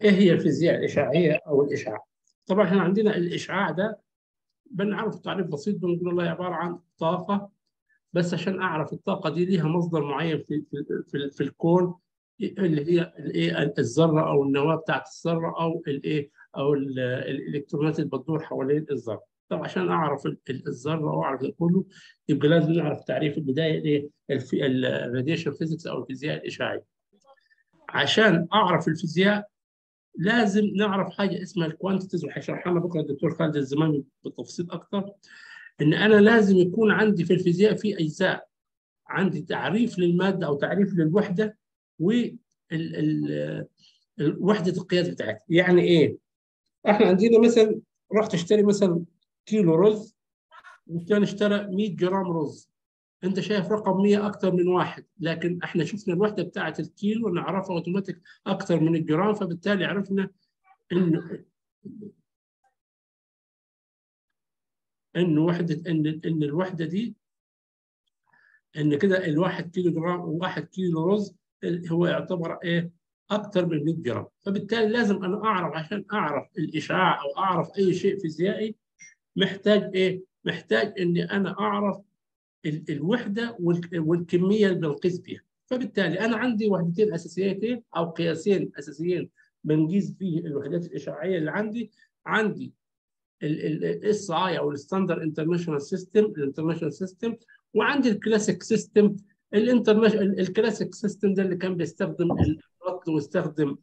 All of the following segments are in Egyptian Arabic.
ايه هي الفيزياء الاشعاعيه او الاشعاع؟ طبعا احنا عندنا الاشعاع ده بنعرف تعريف بسيط بنقول الله عباره عن طاقه بس عشان اعرف الطاقه دي ليها مصدر معين في في في, في الكون اللي هي الايه الذره او النواه بتاعت الذره او الايه او الالكترونات اللي بتدور حوالين الذره طب عشان اعرف الذره واعرف ده كله يبقى لازم نعرف تعريف البدايه الايه الراديشن فيزيكس او الفيزياء الاشعاعيه عشان اعرف الفيزياء لازم نعرف حاجه اسمها الكوانتيتيز وهيشرحها لنا بكره الدكتور خالد الزمامي بالتفصيل اكثر ان انا لازم يكون عندي في الفيزياء في اجزاء عندي تعريف للماده او تعريف للوحده و وحده القياس بتاعتها يعني ايه احنا عندنا مثلا رحت اشتري مثلا كيلو رز والثاني اشترى 100 جرام رز انت شايف رقم 100 اكثر من واحد لكن احنا شفنا الوحده بتاعه الكيلو نعرفها اوتوماتيك اكثر من الجرام فبالتالي عرفنا انه انه وحده ان ان الوحده دي ان كده الواحد كيلو جرام وواحد كيلو رز هو يعتبر ايه اكثر من 100 جرام فبالتالي لازم انا اعرف عشان اعرف الاشعاع او اعرف اي شيء فيزيائي محتاج ايه محتاج اني انا اعرف الوحده والكميه اللي بنقيس بها فبالتالي انا عندي وحدتين اساسيتين او قياسين اساسيين بنقيس فيه الوحدات الاشعاعيه اللي عندي عندي الاس اي او الستاندر انترناشونال سيستم الانترناشونال سيستم وعندي الكلاسيك سيستم الانترناشونال الكلاسيك سيستم ده اللي كان بيستخدم الرطل ويستخدم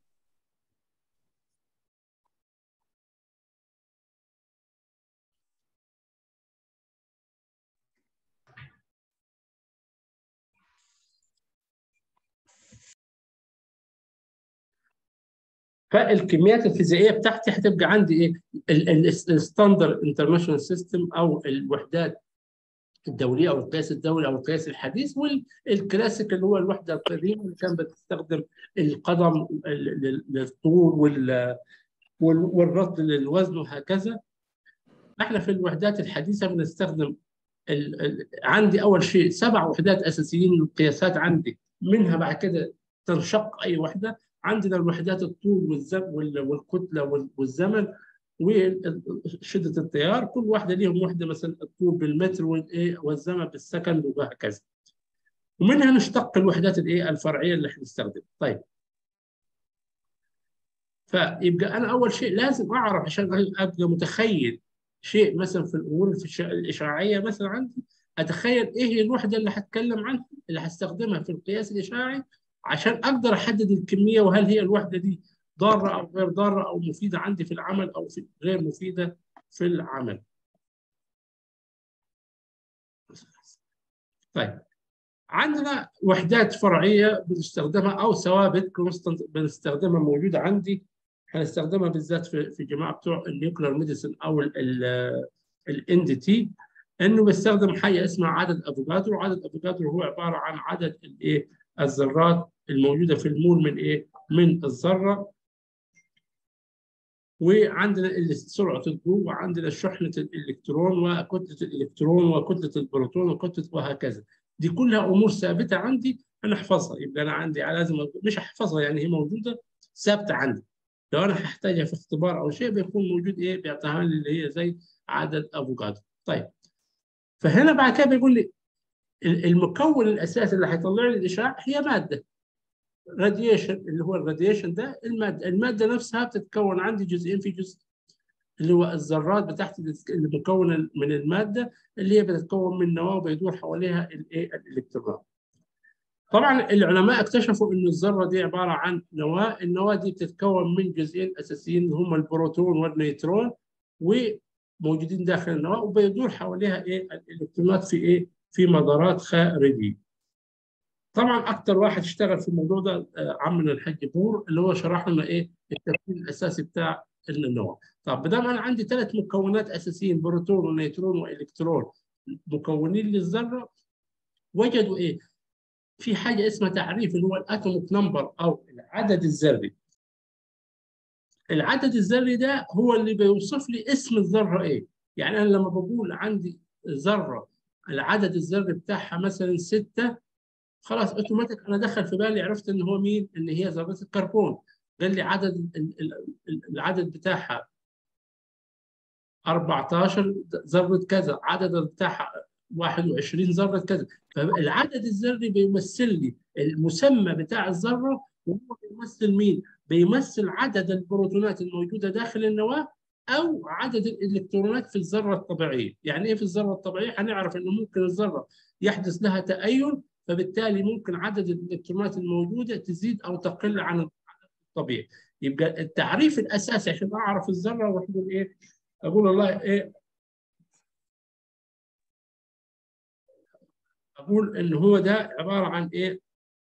فالكميات الفيزيائيه بتاعتي هتبقى عندي ايه؟ الستاندر انترناشونال سيستم او الوحدات الدوليه او القياس الدولي او القياس الحديث والكلاسيك اللي هو الوحده القديمه اللي كانت بتستخدم القدم للطول وال والرد للوزن وهكذا احنا في الوحدات الحديثه بنستخدم ال... ال... عندي اول شيء سبع وحدات اساسيين للقياسات عندي منها بعد كده تنشق اي وحده عندنا الوحدات الطول والكتله والزمن وشده التيار كل واحده ليهم وحده مثلا الطول بالمتر والزمن بالسكند وهكذا ومنها نشتق الوحدات الايه الفرعيه اللي هنستخدمها طيب فيبقى انا اول شيء لازم اعرف عشان ابقى متخيل شيء مثلا في الامور الاشعاعيه مثلا عندي اتخيل ايه هي الوحده اللي هتكلم عنها اللي هستخدمها في القياس الاشعاعي عشان اقدر احدد الكميه وهل هي الوحده دي ضاره او غير ضاره او مفيده عندي في العمل او في غير مفيده في العمل. طيب عندنا وحدات فرعيه بنستخدمها او ثوابت كونستنت بنستخدمها موجوده عندي هنستخدمها بالذات في في جماعه بتوع النيوكلير ميديسن او الان دي تي انه بيستخدم حاجه اسمها عدد افوكادرو، عدد افوكادرو هو عباره عن عدد الايه الذرات الموجوده في المول من ايه؟ من الذره وعندنا سرعه الضوء وعندنا شحنه الالكترون وكتله الالكترون وكتله البروتون وكتله وهكذا دي كلها امور ثابته عندي انا احفظها يبقى انا عندي لازم مش احفظها يعني هي موجوده ثابته عندي لو انا هحتاجها في اختبار او شيء بيكون موجود ايه بيعطيها لي اللي هي زي عدد افوكادو طيب فهنا بعد كده بيقول لي المكون الاساسي اللي هيطلع لي الاشعاع هي ماده راديشن اللي هو الراديشن ده الماده الماده نفسها بتتكون عندي جزئين في جزء اللي هو الذرات بتاعت اللي مكونه من الماده اللي هي بتتكون من نواه وبيدور حواليها الايه الالكترونات طبعا العلماء اكتشفوا ان الذره دي عباره عن نواه النواه دي بتتكون من جزئين اساسيين اللي هم البروتون والنيوترون وموجودين داخل النواه وبيدور حواليها ايه الالكترونات في ايه في مدارات خارجيه طبعا اكثر واحد اشتغل في الموضوع ده عمنا الحاج بور اللي هو شرح لنا ايه التركيب الاساسي بتاع النواه طب بدل انا عندي ثلاث مكونات اساسيين بروتون ونيوترون والكترون مكونين للذره وجدوا ايه في حاجه اسمها تعريف اللي هو الاتوميك نمبر او العدد الذري العدد الذري ده هو اللي بيوصف لي اسم الذره ايه يعني انا لما بقول عندي ذره العدد الذري بتاعها مثلا ستة خلاص اوتوماتيك انا دخل في بالي عرفت ان هو مين ان هي ذره الكربون قال لي عدد العدد بتاعها 14 ذره كذا عدد بتاعها 21 ذره كذا فالعدد الذري بيمثل لي المسمى بتاع الذره وهو بيمثل مين؟ بيمثل عدد البروتونات الموجوده داخل النواه او عدد الالكترونات في الذره الطبيعيه، يعني ايه في الذره الطبيعيه؟ هنعرف انه ممكن الذره يحدث لها تأين فبالتالي ممكن عدد الالكترونات الموجوده تزيد او تقل عن العدد الطبيعي. يبقى التعريف الاساسي عشان اعرف الذره واقول ايه؟ اقول والله ايه اقول ان هو ده عباره عن ايه؟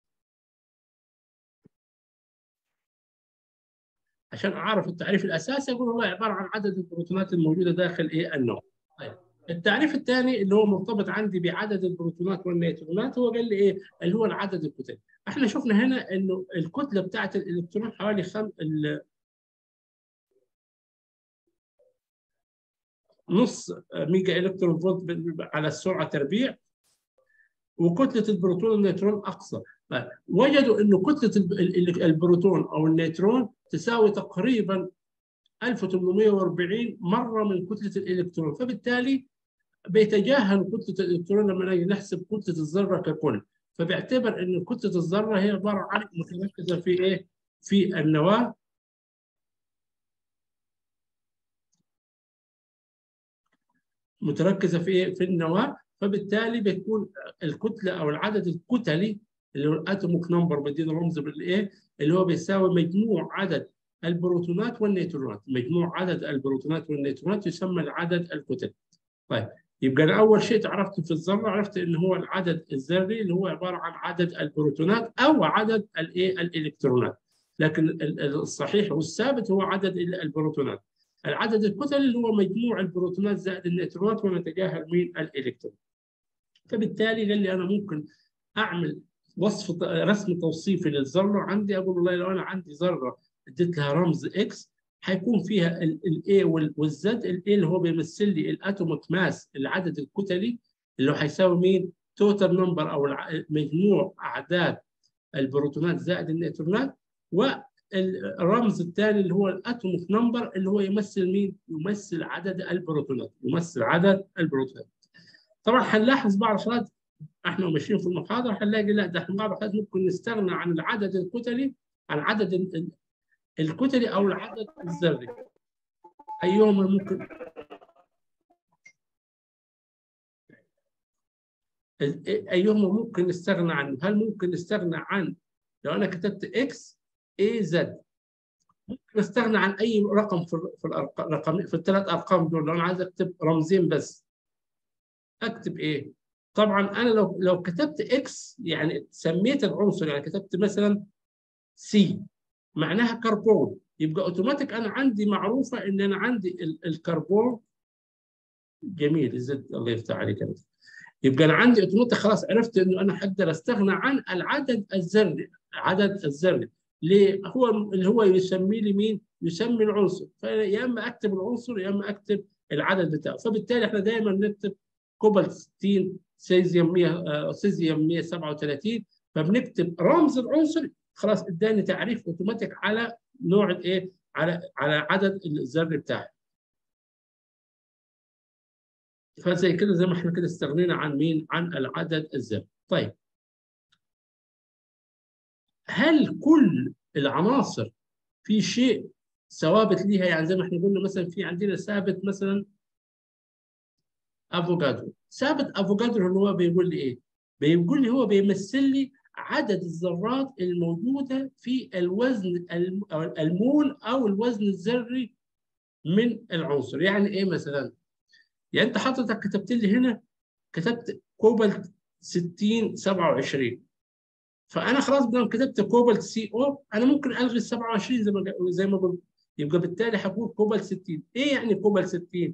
عشان اعرف التعريف الاساسي اقول هو عباره عن عدد البروتونات الموجوده داخل ايه النوع. طيب التعريف الثاني اللي هو مرتبط عندي بعدد البروتونات والنيوترونات هو قال لي ايه؟ اللي هو العدد الكتلي. احنا شفنا هنا انه الكتله بتاعت الالكترون حوالي خم... ال... نص ميجا الكترون فولت على السرعه تربيع وكتله البروتون والنيوترون اقصى وجدوا انه كتله البروتون او النيوترون تساوي تقريبا 1840 مره من كتله الالكترون فبالتالي بيتجاهل كتله الالكترون لما نيجي نحسب كتله الذره ككل فبيعتبر ان كتله الذره هي عباره عن متركزه في ايه؟ في النواه متركزه في ايه؟ في النواه فبالتالي بتكون الكتله او العدد الكتلي اللي هو الاتوميك نمبر بدينا رمز بالايه اللي هو بيساوي مجموع عدد البروتونات والنيوترونات مجموع عدد البروتونات والنيوترونات يسمى العدد الكتلي طيب يبقى انا اول شيء عرفت في الذره عرفت ان هو العدد الذري اللي هو عباره عن عدد البروتونات او عدد الايه الالكترونات لكن الصحيح والثابت هو عدد البروتونات العدد الكتلي اللي هو مجموع البروتونات زائد النيوترونات ونتجاهل مين الالكترون فبالتالي قال لي انا ممكن اعمل وصف رسم توصيفي للذره عندي اقول والله لو انا عندي ذره اديت لها رمز اكس هيكون فيها الاي والزد الاي اللي هو بيمثل لي الاتوميك ماس العدد الكتلي اللي هو هيساوي مين؟ توتال نمبر او مجموع اعداد البروتونات زائد النيوترونات والرمز الثاني اللي هو الاتوميك نمبر اللي هو يمثل مين؟ يمثل عدد البروتونات يمثل عدد البروتونات طبعا هنلاحظ بعض الحالات احنا ماشيين في المحاضره هنلاقي لا ده احنا بعض الحالات ممكن نستغنى عن العدد الكتلي عن عدد الكتلي او العدد الذري ايهما ممكن ايهما ممكن نستغنى عنه؟ هل ممكن نستغنى عن لو انا كتبت اكس اي زد ممكن استغنى عن اي رقم في في الارقام في الثلاث ارقام دول لو انا عايز اكتب رمزين بس اكتب ايه؟ طبعا انا لو لو كتبت اكس يعني سميت العنصر يعني كتبت مثلا سي معناها كربون يبقى اوتوماتيك انا عندي معروفه ان انا عندي الكربون جميل الزد الله يفتح عليك انت يبقى انا عندي اوتوماتيك خلاص عرفت انه انا اقدر استغنى عن العدد الذري العدد الذري ليه هو اللي هو يسمي لي مين؟ يسمي العنصر فيا اما اكتب العنصر يا اما اكتب العدد بتاعه فبالتالي احنا دايما نكتب كوبالت 60 سيزيوم 100 سيزيوم 137 فبنكتب رمز العنصر خلاص اداني تعريف اوتوماتيك على نوع الايه؟ على على عدد الذري بتاعي. فزي كده زي ما احنا كده استغنينا عن مين؟ عن العدد الذري. طيب هل كل العناصر في شيء ثوابت ليها يعني زي ما احنا قلنا مثلا في عندنا ثابت مثلا افوكادرو ثابت افوكادرو اللي هو بيقول لي ايه؟ بيقول لي هو بيمثل لي عدد الذرات الموجوده في الوزن المول او الوزن الذري من العنصر يعني ايه مثلا؟ يعني انت حضرتك كتبت لي هنا كتبت كوبالت 60 27 فانا خلاص بدل كتبت كوبالت سي او انا ممكن الغي ال 27 زي ما زي ما قلت يبقى بالتالي هقول كوبالت 60 ايه يعني كوبالت 60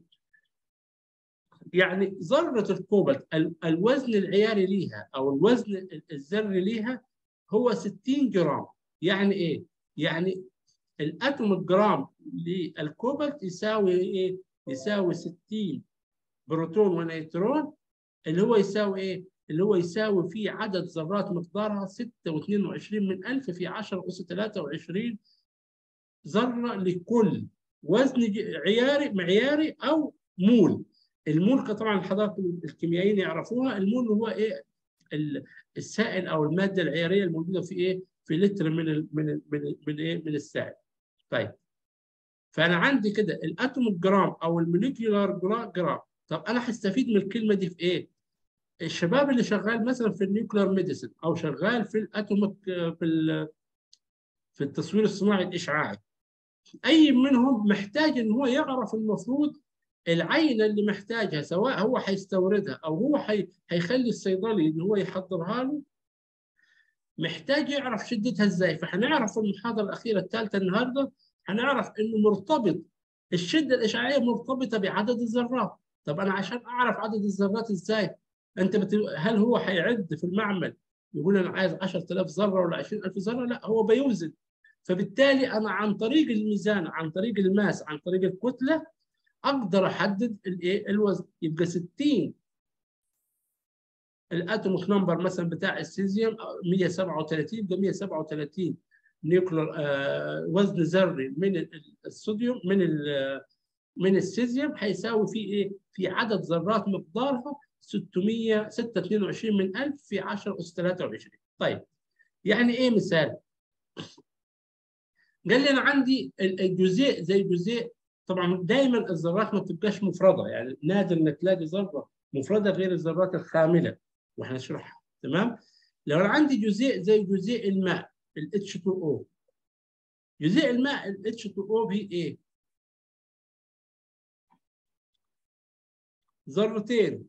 يعني ذره الكوبالت الوزن العياري ليها او الوزن الذري ليها هو 60 جرام يعني ايه يعني الاتوم جرام للكوبالت يساوي ايه يساوي 60 بروتون ونيوترون اللي هو يساوي ايه اللي هو يساوي فيه عدد ذرات مقدارها 6.22 من 1000 في 10 أس 23 ذره لكل وزن عياري معياري او مول المول طبعا حضرتك الكيميائيين يعرفوها المول هو ايه السائل او الماده العياريه الموجوده في ايه في لتر من ال من ال من ال من ايه من السائل طيب فانا عندي كده الاتوم جرام او الموليكيولار جرام طب انا هستفيد من الكلمه دي في ايه الشباب اللي شغال مثلا في النيوكلير ميديسن او شغال في الاتوميك في في التصوير الصناعي الاشعاعي اي منهم محتاج ان هو يعرف المفروض العينه اللي محتاجها سواء هو هيستوردها او هو حي... هيخلي الصيدلي ان هو يحضرها له محتاج يعرف شدتها ازاي فهنعرف في المحاضره الاخيره الثالثه النهارده هنعرف انه مرتبط الشده الاشعاعيه مرتبطه بعدد الذرات طب انا عشان اعرف عدد الذرات ازاي انت بت... هل هو هيعد في المعمل يقول انا عايز 10000 ذره ولا 20000 ذره لا هو بيوزن فبالتالي انا عن طريق الميزان عن طريق الماس عن طريق الكتله اقدر احدد الايه الوزن يبقى 60 الاتوميك نمبر مثلا بتاع السيزيوم 137 يبقى 137 نيوكلر آه وزن ذري من الصوديوم من من السيزيوم هيساوي في ايه؟ في عدد ذرات مقدارها 622 من 1000 في 10 اس 23 طيب يعني ايه مثال؟ قال لي انا عندي الجزيء زي جزيء طبعا دايما الذرات ما بتبقاش مفرده يعني نادر انك تلاقي ذره مفرده غير الذرات الخامله وهنشرحها تمام؟ لو انا عندي جزيء زي جزيء الماء ال H2O جزيء الماء ال H2O هي ايه؟ ذرتين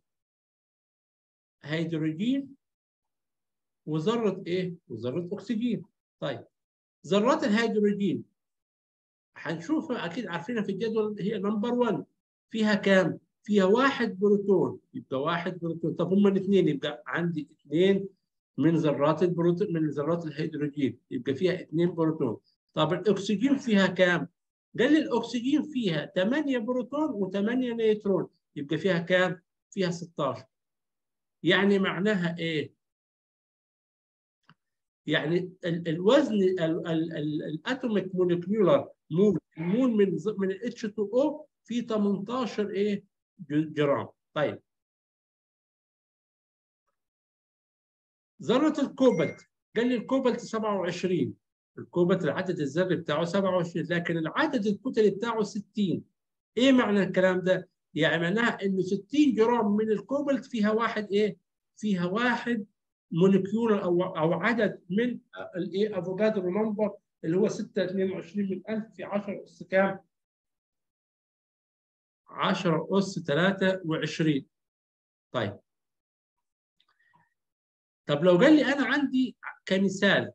هيدروجين وذرة ايه؟ وذرة اكسجين. طيب ذرات الهيدروجين هنشوفها اكيد عارفينها في الجدول هي نمبر 1 فيها كام؟ فيها واحد بروتون يبقى واحد بروتون طب هما الاثنين يبقى عندي اثنين من ذرات البروتون من ذرات الهيدروجين يبقى فيها اثنين بروتون طب الاكسجين فيها كام؟ قال لي الاكسجين فيها 8 بروتون و8 نيوترون يبقى فيها كام؟ فيها 16 يعني معناها ايه؟ يعني ال الوزن الاتوميك موليكيولار مول المول من من ال H2O في 18 ايه؟ جرام طيب ذرة الكوبالت قال لي الكوبالت 27 الكوبالت العدد الذري بتاعه 27 لكن العدد الكتلي بتاعه 60 ايه معنى الكلام ده؟ يعني معناها انه 60 جرام من الكوبالت فيها واحد ايه؟ فيها واحد مولكيول او او عدد من الايه افوكادرو نمبر اللي هو 6 22 من 1000 في 10 اس كام؟ 10 اس 23 طيب طب لو قال لي انا عندي كمثال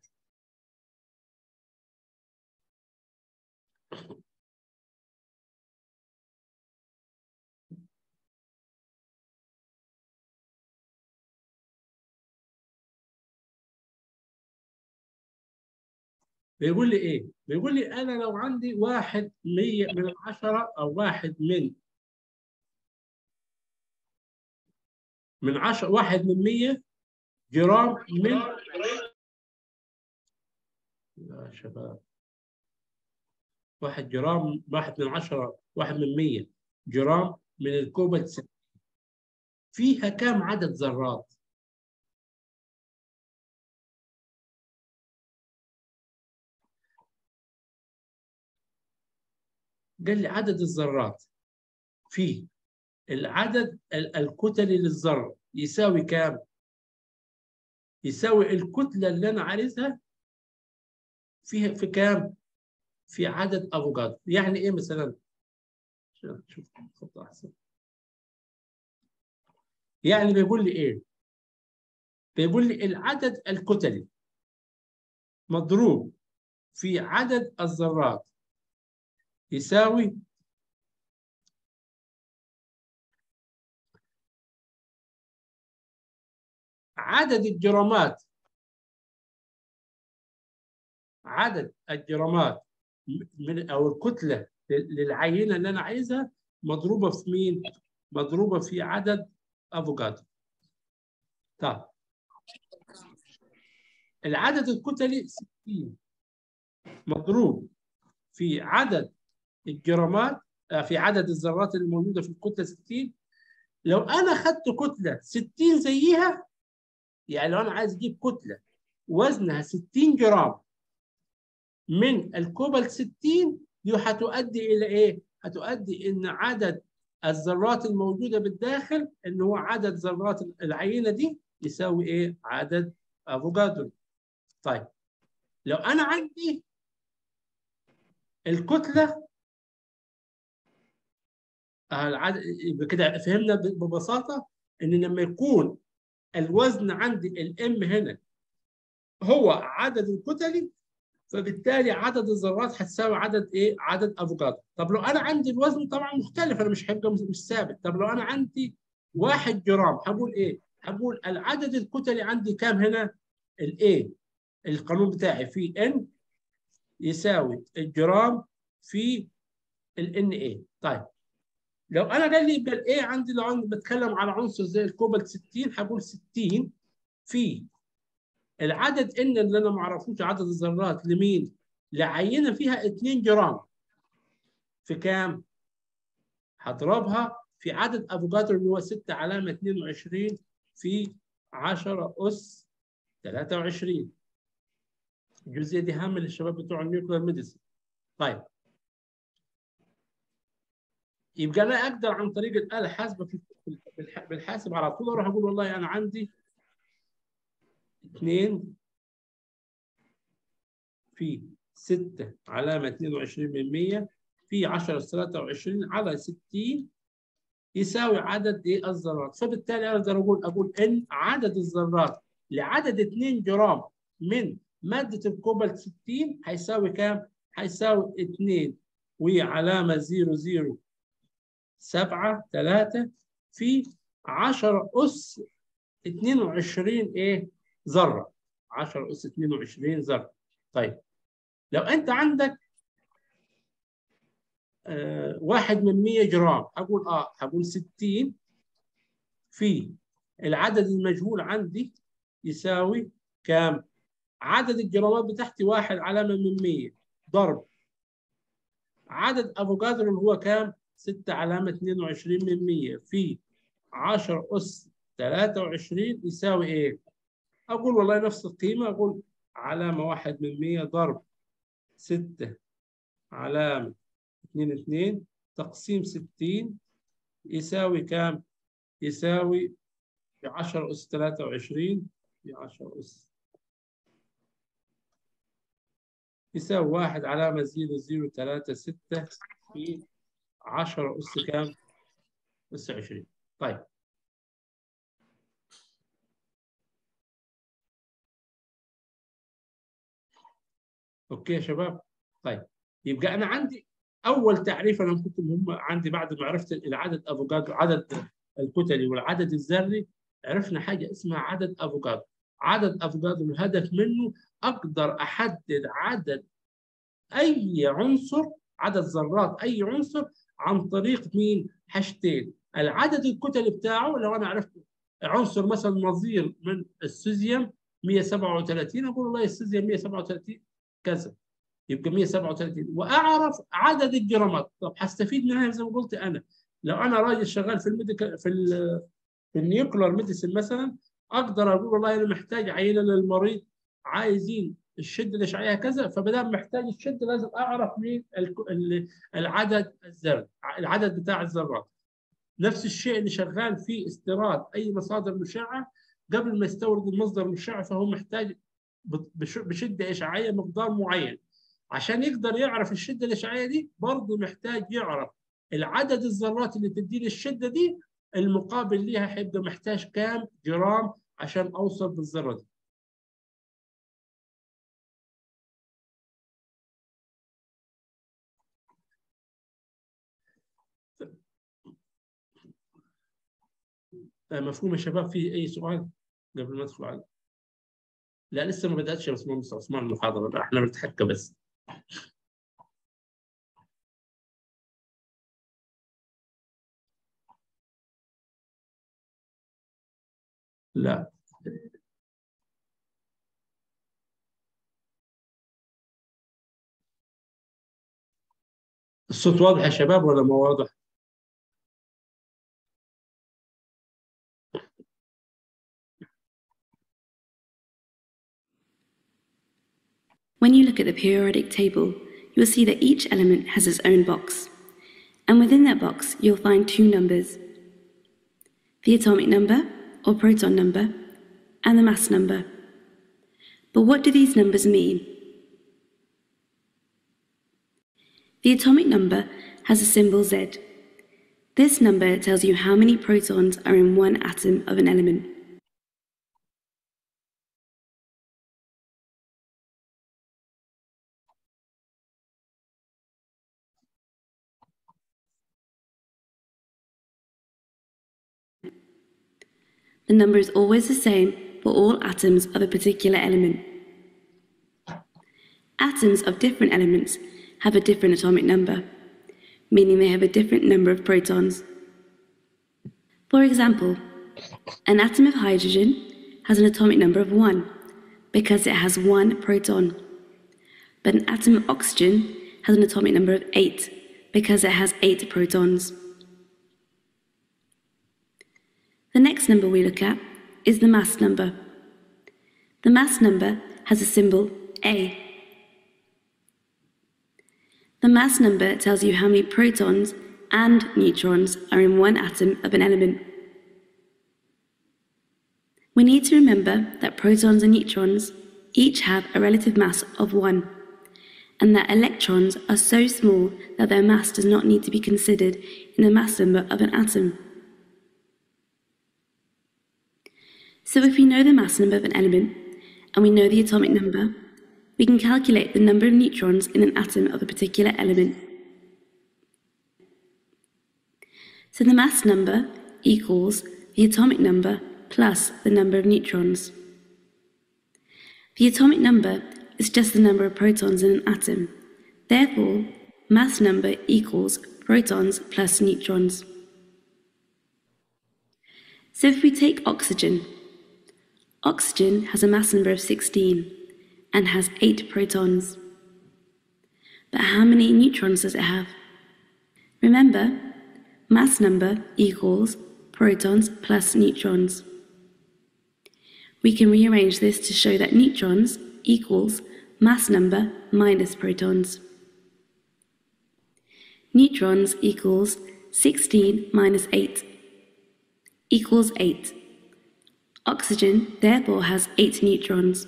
بيقول لي ايه؟ بيقول لي انا لو عندي واحد مية من العشرة او واحد من من عشرة واحد من مية جرام من يا شباب واحد جرام واحد من عشرة واحد من مية جرام من الكوبالت فيها كم عدد ذرات؟ قال لي عدد الذرات في العدد الكتلي للذره يساوي كام؟ يساوي الكتله اللي انا عايزها فيها في كام؟ في عدد افوكادو يعني ايه مثلا؟ شوف خط احسن يعني بيقول لي ايه؟ بيقول لي العدد الكتلي مضروب في عدد الذرات يساوي عدد الجرامات عدد الجرامات من او الكتله للعينه اللي انا عايزها مضروبه في مين؟ مضروبه في عدد افوكادو. طيب العدد الكتلي 60 مضروب في عدد الجرامات آه، في عدد الذرات الموجوده في الكتله 60 لو انا خدت كتله 60 زيها يعني لو انا عايز اجيب كتله وزنها 60 جرام من الكوبالت 60 دي هتؤدي الى ايه؟ هتؤدي ان عدد الذرات الموجوده بالداخل ان هو عدد ذرات العينه دي يساوي ايه؟ عدد افوكادو. طيب لو انا عندي الكتله العدد يبقى كده فهمنا ببساطه ان لما يكون الوزن عندي الام هنا هو عدد الكتلي فبالتالي عدد الذرات هتساوي عدد ايه؟ عدد افوكادو. طب لو انا عندي الوزن طبعا مختلف انا مش هيبقى مش ثابت، طب لو انا عندي 1 جرام هقول ايه؟ هقول العدد الكتلي عندي كام هنا؟ الايه القانون بتاعي في ان يساوي الجرام في الان ايه. طيب لو انا قال لي يبقى الايه عندي لو انا بتكلم على عنصر زي الكوبالت 60 هقول 60 في العدد ان اللي انا ما اعرفوش عدد الذرات لمين؟ لعينه فيها 2 جرام في كام؟ هضربها في عدد افوكادو اللي هو 6 علامه 22 في 10 اس 23 الجزئيه دي هامه للشباب بتوع النيوكلير ميديسن طيب يبقى انا اقدر عن طريق الاله الحاسبه بالحاسب على طول اروح اقول والله انا عندي 2 في 6 علامة 22 من 100 في 10 23 على 60 يساوي عدد ايه الذرات فبالتالي اقدر اقول اقول ان عدد الذرات لعدد 2 جرام من مادة الكوبالت 60 هيساوي كام؟ هيساوي 2 وعلامة 00 7 3 في 10 أس 22 إيه؟ ذره 10 اس 22 ذره طيب لو انت عندك آه واحد من 100 جرام اقول اه هقول 60 في العدد المجهول عندي يساوي كام؟ عدد الجرامات بتاعتي واحد علامه من 100 ضرب عدد افوكادو اللي هو كام؟ 6 علامه 22 من 100 في 10 اس 23 يساوي ايه؟ أقول والله نفس القيمة أقول علامة واحد من مية ضرب ستة علامة اثنين اثنين تقسيم ستين يساوي كام؟ يساوي بعشر أس ثلاثة وعشرين بعشر أس يساوي واحد علامة زيرو زيرو ثلاثة ستة في عشرة أس كام؟ أس عشرين طيب اوكي يا شباب طيب يبقى انا عندي اول تعريف انا كنت مهم عندي بعد ما عرفت العدد افوكادو عدد الكتلي والعدد الذري عرفنا حاجه اسمها عدد افوكادو عدد افوكادو الهدف منه اقدر احدد عدد اي عنصر عدد ذرات اي عنصر عن طريق مين حاجتين العدد الكتلي بتاعه لو انا عرفت عنصر مثلا نظير من السيزيوم 137 اقول والله السيزيوم 137 كذا يبقى 137 واعرف عدد الجرامات طب هستفيد منها زي ما قلت انا لو انا راجل شغال في الميديكال في ال في النيوكلر ميديسن مثلا اقدر اقول والله انا محتاج عينه للمريض عايزين الشده الاشعاعيه كذا فبدل محتاج الشده لازم اعرف مين العدد الذري العدد بتاع الذرات نفس الشيء اللي شغال في استيراد اي مصادر مشعه قبل ما يستورد المصدر المشع فهو محتاج بشده اشعاعيه مقدار معين عشان يقدر يعرف الشده الاشعاعيه دي برضه محتاج يعرف العدد الذرات اللي تدي الشده دي المقابل ليها هيبقى محتاج كام جرام عشان اوصل بالذره دي مفهوم يا شباب في اي سؤال قبل ما ندخل على لا لسه ما بداتش يا باشمهندس عثمان المحاضره احنا بنتحكى بس لا الصوت واضح يا شباب ولا ما واضح؟ When you look at the periodic table, you'll see that each element has its own box. And within that box, you'll find two numbers the atomic number, or proton number, and the mass number. But what do these numbers mean? The atomic number has a symbol Z. This number tells you how many protons are in one atom of an element. The number is always the same for all atoms of a particular element. Atoms of different elements have a different atomic number, meaning they have a different number of protons. For example, an atom of hydrogen has an atomic number of 1 because it has one proton. But an atom of oxygen has an atomic number of 8 because it has 8 protons. The next number we look at is the mass number. The mass number has a symbol A. The mass number tells you how many protons and neutrons are in one atom of an element. We need to remember that protons and neutrons each have a relative mass of 1, and that electrons are so small that their mass does not need to be considered in the mass number of an atom. So if we know the mass number of an element, and we know the atomic number, we can calculate the number of neutrons in an atom of a particular element. So the mass number equals the atomic number plus the number of neutrons. The atomic number is just the number of protons in an atom. Therefore, mass number equals protons plus neutrons. So if we take oxygen, Oxygen has a mass number of 16 and has 8 protons. But how many neutrons does it have? Remember, mass number equals protons plus neutrons. We can rearrange this to show that neutrons equals mass number minus protons. Neutrons equals 16 minus 8 equals 8. Oxygen therefore has 8 neutrons.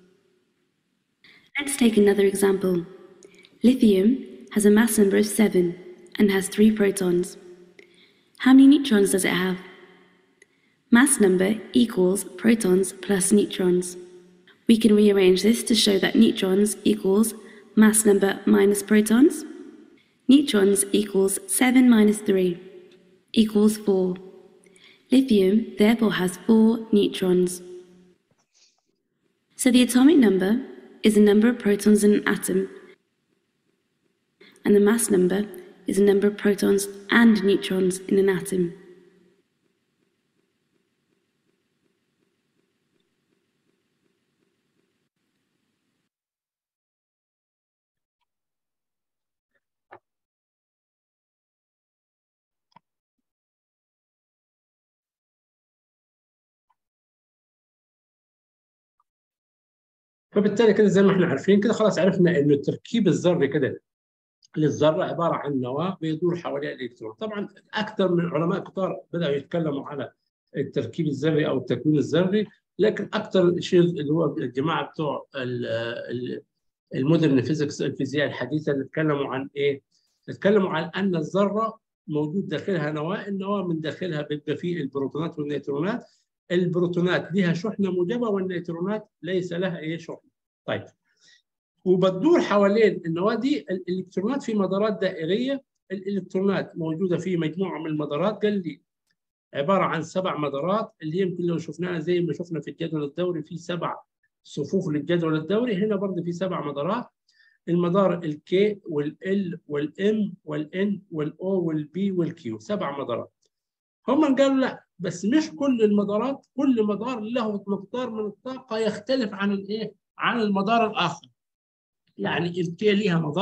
Let's take another example. Lithium has a mass number of 7 and has 3 protons. How many neutrons does it have? Mass number equals protons plus neutrons. We can rearrange this to show that neutrons equals mass number minus protons. Neutrons equals 7 minus 3 equals 4. Lithium therefore has four neutrons. So the atomic number is the number of protons in an atom, and the mass number is the number of protons and neutrons in an atom. فبالتالي كده زي ما احنا عارفين كده خلاص عرفنا انه التركيب الذري كده للذره عباره عن نواه بيدور حواليها الالكترون طبعا اكثر من علماء كتار بداوا يتكلموا على التركيب الذري او التكوين الذري لكن اكثر شيء اللي هو الجماعه بتوع المودرن فيزيكس الفيزياء الحديثه اللي اتكلموا عن ايه؟ اتكلموا عن ان الذره موجود داخلها نواه، النواه من داخلها بيبقى فيه البروتونات والنيوترونات البروتونات لها شحنه موجبه والنيوترونات ليس لها اي شحنه. طيب وبتدور حوالين النواه دي الالكترونات في مدارات دائريه الالكترونات موجوده في مجموعه من المدارات قال لي عباره عن سبع مدارات اللي يمكن لو شفناها زي ما شفنا في الجدول الدوري في سبع صفوف للجدول الدوري هنا برضه في سبع مدارات المدار الكي والال والام والان والاو والبي والكيو سبع مدارات هم قالوا لا بس مش كل المدارات كل مدار له مقدار من الطاقه يختلف عن الايه عن المدار الاخر يعني الكي ليها مدار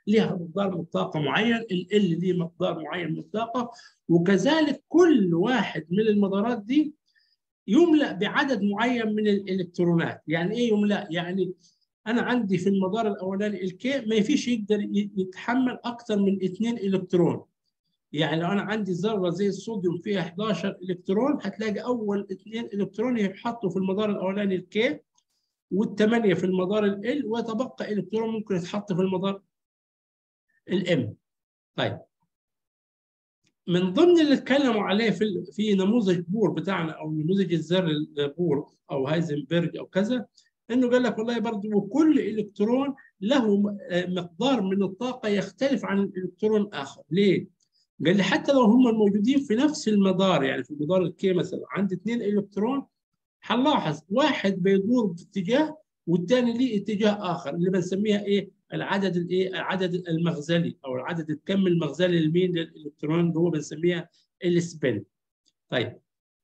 ليها مقدار من الطاقه معين ال ليه مقدار معين من الطاقه وكذلك كل واحد من المدارات دي يملا بعدد معين من الالكترونات يعني ايه يملا يعني انا عندي في المدار الاولاني الكي ما فيش يقدر يتحمل اكثر من اثنين الكترون يعني لو انا عندي ذره زي الصوديوم فيها 11 الكترون هتلاقي اول اثنين الكترون يتحطوا في المدار الاولاني الكي والثمانيه في المدار ال ويتبقى الكترون ممكن يتحط في المدار الام طيب من ضمن اللي اتكلموا عليه في في نموذج بور بتاعنا او نموذج الذر بور او هايزنبرج او كذا انه قال لك والله برضه كل الكترون له مقدار من الطاقه يختلف عن الالكترون الاخر، ليه؟ قال لي حتى لو هم موجودين في نفس المدار يعني في مدار الكي مثلا عندي اثنين الكترون هنلاحظ واحد بيدور باتجاه والثاني ليه اتجاه اخر اللي بنسميها ايه؟ العدد الايه؟ العدد المغزلي او العدد الكم المغزلي لمين؟ للالكترون اللي هو بنسميها السبين. طيب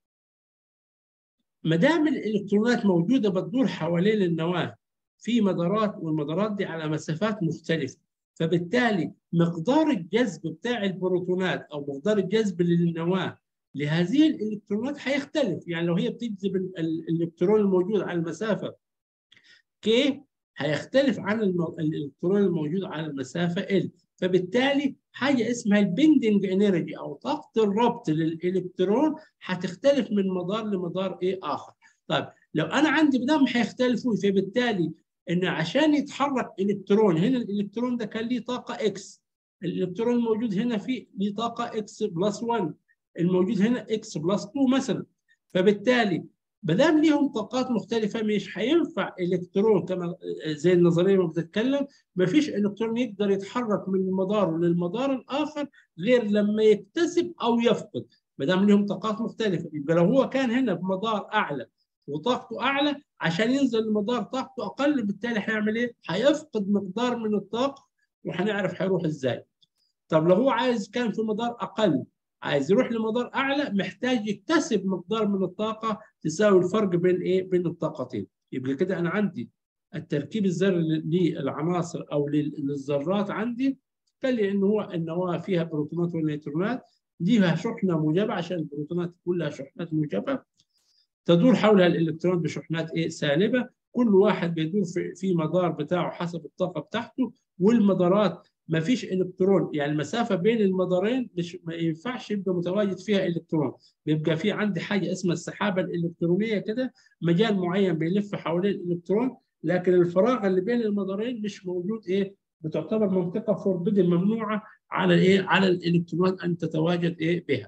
ما دام الالكترونات موجوده بتدور حوالين النواه في مدارات والمدارات دي على مسافات مختلفه فبالتالي مقدار الجذب بتاع البروتونات او مقدار الجذب للنواه لهذه الالكترونات هيختلف يعني لو هي بتجذب الالكترون الموجود على المسافه كي هيختلف عن الالكترون الموجود على المسافه ال فبالتالي حاجه اسمها البندنج انرجي او طاقه الربط للالكترون هتختلف من مدار لمدار ايه اخر. طيب لو انا عندي بدام هيختلفوا فبالتالي ان عشان يتحرك الكترون هنا الالكترون ده كان ليه طاقه اكس الالكترون الموجود هنا فيه ليه طاقه اكس بلس 1 الموجود هنا اكس بلس 2 مثلا فبالتالي ما دام ليهم طاقات مختلفه مش هينفع الكترون كما زي النظريه ما بتتكلم ما فيش الكترون يقدر يتحرك من المدار للمدار الاخر غير لما يكتسب او يفقد ما دام ليهم طاقات مختلفه يبقى لو هو كان هنا بمدار اعلى وطاقته اعلى عشان ينزل المدار طاقته اقل بالتالي هيعمل ايه؟ هيفقد مقدار من الطاقه وهنعرف هيروح ازاي. طب لو هو عايز كان في مدار اقل عايز يروح لمدار اعلى محتاج يكتسب مقدار من الطاقه تساوي الفرق بين ايه؟ بين الطاقتين. يبقى كده انا عندي التركيب الذري للعناصر او للذرات عندي قال لي ان هو النواه فيها بروتونات ونيوترونات ليها شحنه موجبه عشان البروتونات كلها شحنات موجبه تدور حولها الالكترون بشحنات ايه سالبه كل واحد بيدور في, في مدار بتاعه حسب الطاقه بتاعته والمدارات ما فيش الكترون يعني المسافه بين المدارين مش ما ينفعش يبقى متواجد فيها الكترون بيبقى في عندي حاجه اسمها السحابه الالكترونيه كده مجال معين بيلف حوالين الالكترون لكن الفراغ اللي بين المدارين مش موجود ايه بتعتبر منطقه فوربيدن ممنوعه على ايه على الالكترونات ان تتواجد ايه بها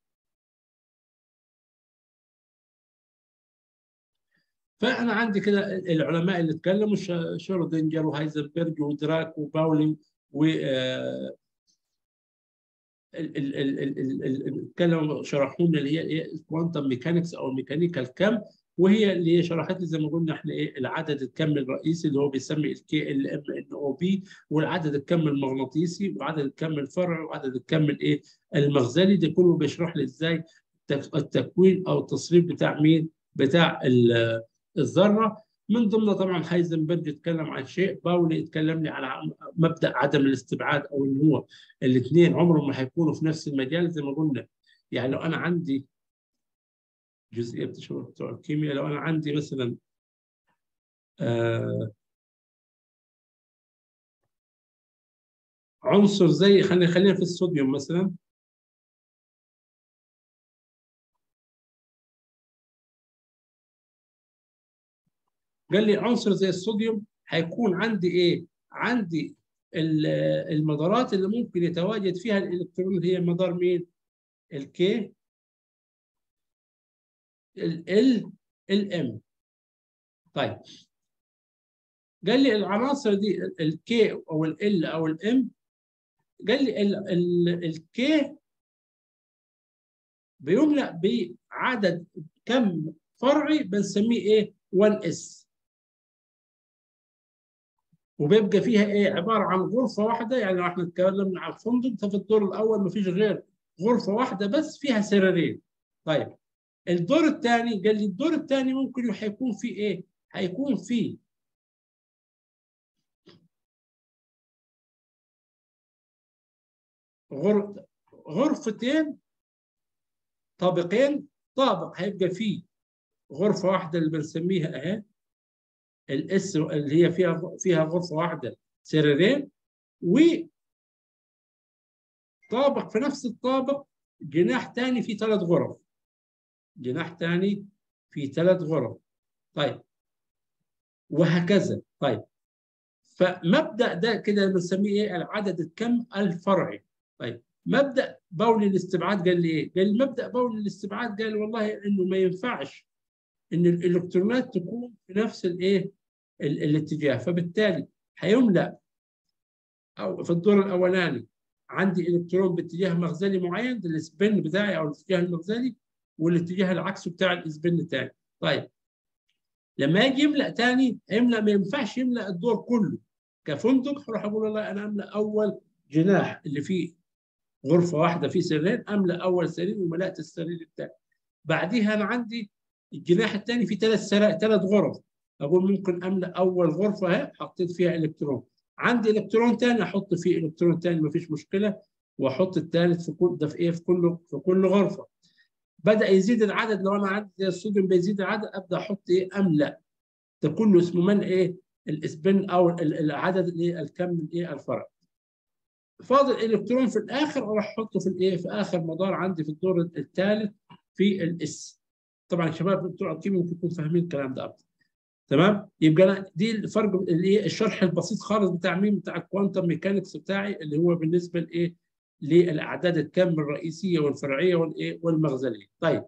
فانا عندي كده العلماء اللي اتكلموا شرودنجر وهايزنبرج ودراك وباولينج و اتكلموا شرحوا لنا اللي هي ايه الكوانتم ميكانكس او الميكانيكال كم وهي اللي هي شرحت لي زي ما قلنا احنا ايه العدد الكم الرئيسي اللي هو بيسمي الكي ال ام ان او بي والعدد الكم المغناطيسي وعدد الكم الفرعي وعدد الكم الايه المغزلي ده كله بيشرح لي ازاي التكوين او التصريف بتاع مين بتاع الذره من ضمنها طبعا هايزنبرج اتكلم عن شيء باولي اتكلم لي على مبدا عدم الاستبعاد او ان هو الاثنين عمرهم ما هيكونوا في نفس المجال زي ما قلنا يعني لو انا عندي جزئيه بتوع الكيمياء لو انا عندي مثلا آه عنصر زي خلينا خلينا في الصوديوم مثلا قال لي عنصر زي الصوديوم هيكون عندي ايه؟ عندي المدارات اللي ممكن يتواجد فيها الالكترون اللي هي مدار مين؟ الكي ال الام طيب قال لي العناصر دي الكي او ال او الام قال لي الكي بيملأ بعدد كم فرعي بنسميه ايه 1 اس وبيبقى فيها ايه عباره عن غرفه واحده يعني لو احنا اتكلمنا عن فندق ففي الدور الاول ما فيش غير غرفه واحده بس فيها سريرين طيب الدور الثاني قال لي الدور الثاني ممكن هيكون فيه ايه هيكون فيه غر... غرفتين طابقين طابق هيبقى فيه غرفه واحده اللي بنسميها اهي الاس اللي هي فيها فيها غرفه واحده سريرين و طابق في نفس الطابق جناح تاني فيه ثلاث غرف جناح تاني فيه ثلاث غرف طيب وهكذا طيب فمبدا ده كده بنسميه ايه العدد الكم الفرعي طيب مبدا بولي الاستبعاد قال لي ايه؟ قال مبدا بولي الاستبعاد قال والله انه ما ينفعش ان الالكترونات تكون في نفس الايه؟ الاتجاه فبالتالي هيملا او في الدور الاولاني عندي الكترون باتجاه مغزلي معين ده السبن بتاعي او الاتجاه المغزلي والاتجاه العكسي بتاع السبن الثاني طيب لما يجي يملا ثاني يملا ما ينفعش يملا الدور كله كفندق هروح اقول والله انا املا اول جناح اللي فيه غرفه واحده فيه سريرين املا اول سرير وملأت السرير الثاني بعديها انا عندي الجناح الثاني فيه ثلاث ثلاث غرف اقول ممكن املا اول غرفه اهي حطيت فيها الكترون عندي الكترون ثاني احط فيه الكترون ثاني ما فيش مشكله واحط الثالث في كل ده في ايه في كل في كل غرفه بدا يزيد العدد لو انا عندي الصوديوم بيزيد العدد ابدا احط ايه املا ده كله اسمه من ايه الاسبن او العدد الايه الكم الايه الفرع فاضل الكترون في الاخر اروح احطه في الايه في اخر مدار عندي في الدور الثالث في الاس طبعا الشباب بتوع الكيمياء ممكن يكونوا فاهمين الكلام ده اكتر تمام يبقى أنا دي الفرق الايه الشرح البسيط خالص بتاع مين بتاع الكوانتم ميكانكس بتاعي اللي هو بالنسبه لايه للاعداد الكم الرئيسيه والفرعيه والايه والمغزليه طيب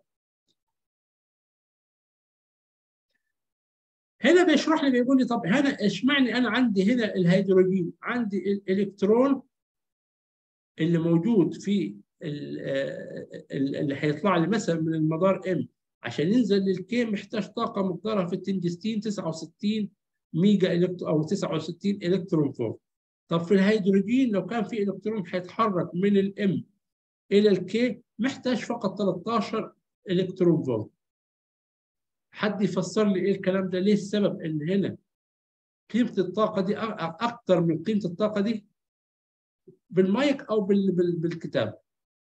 هنا بيشرح لي بيقول لي طب هنا اشمعنى انا عندي هنا الهيدروجين عندي الالكترون اللي موجود في اللي هيطلع لي مثلا من المدار ام عشان ينزل للكي محتاج طاقه مقدارها في التنجستين 69 ميجا الكترون او 69 الكترون فولت طب في الهيدروجين لو كان في الكترون هيتحرك من الام الى الكي محتاج فقط 13 الكترون فولت حد يفسر لي ايه الكلام ده ليه السبب ان هنا قيمه الطاقه دي اكتر من قيمه الطاقه دي بالمايك او بال... بال... بالكتاب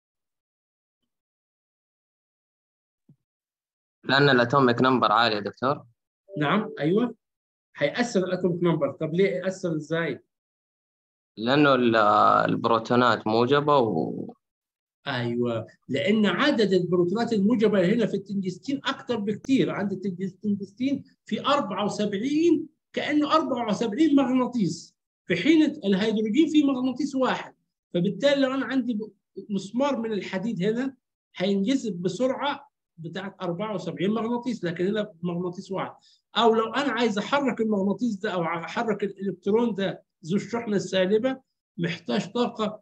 لان الاتوميك نمبر عالي يا دكتور نعم ايوه هيأثر الاتوميك نمبر طب ليه يأثر ازاي؟ لانه البروتونات موجبه و ايوه لان عدد البروتونات الموجبه هنا في التنجستين اكثر بكثير عند التنجستين في 74 كانه 74 مغناطيس في حين الهيدروجين في مغناطيس واحد فبالتالي لو انا عندي مسمار من الحديد هنا هينجذب بسرعه بتاعت 74 مغناطيس لكن هنا مغناطيس واحد او لو انا عايز احرك المغناطيس ده او احرك الالكترون ده ذو الشحنه السالبه محتاج طاقه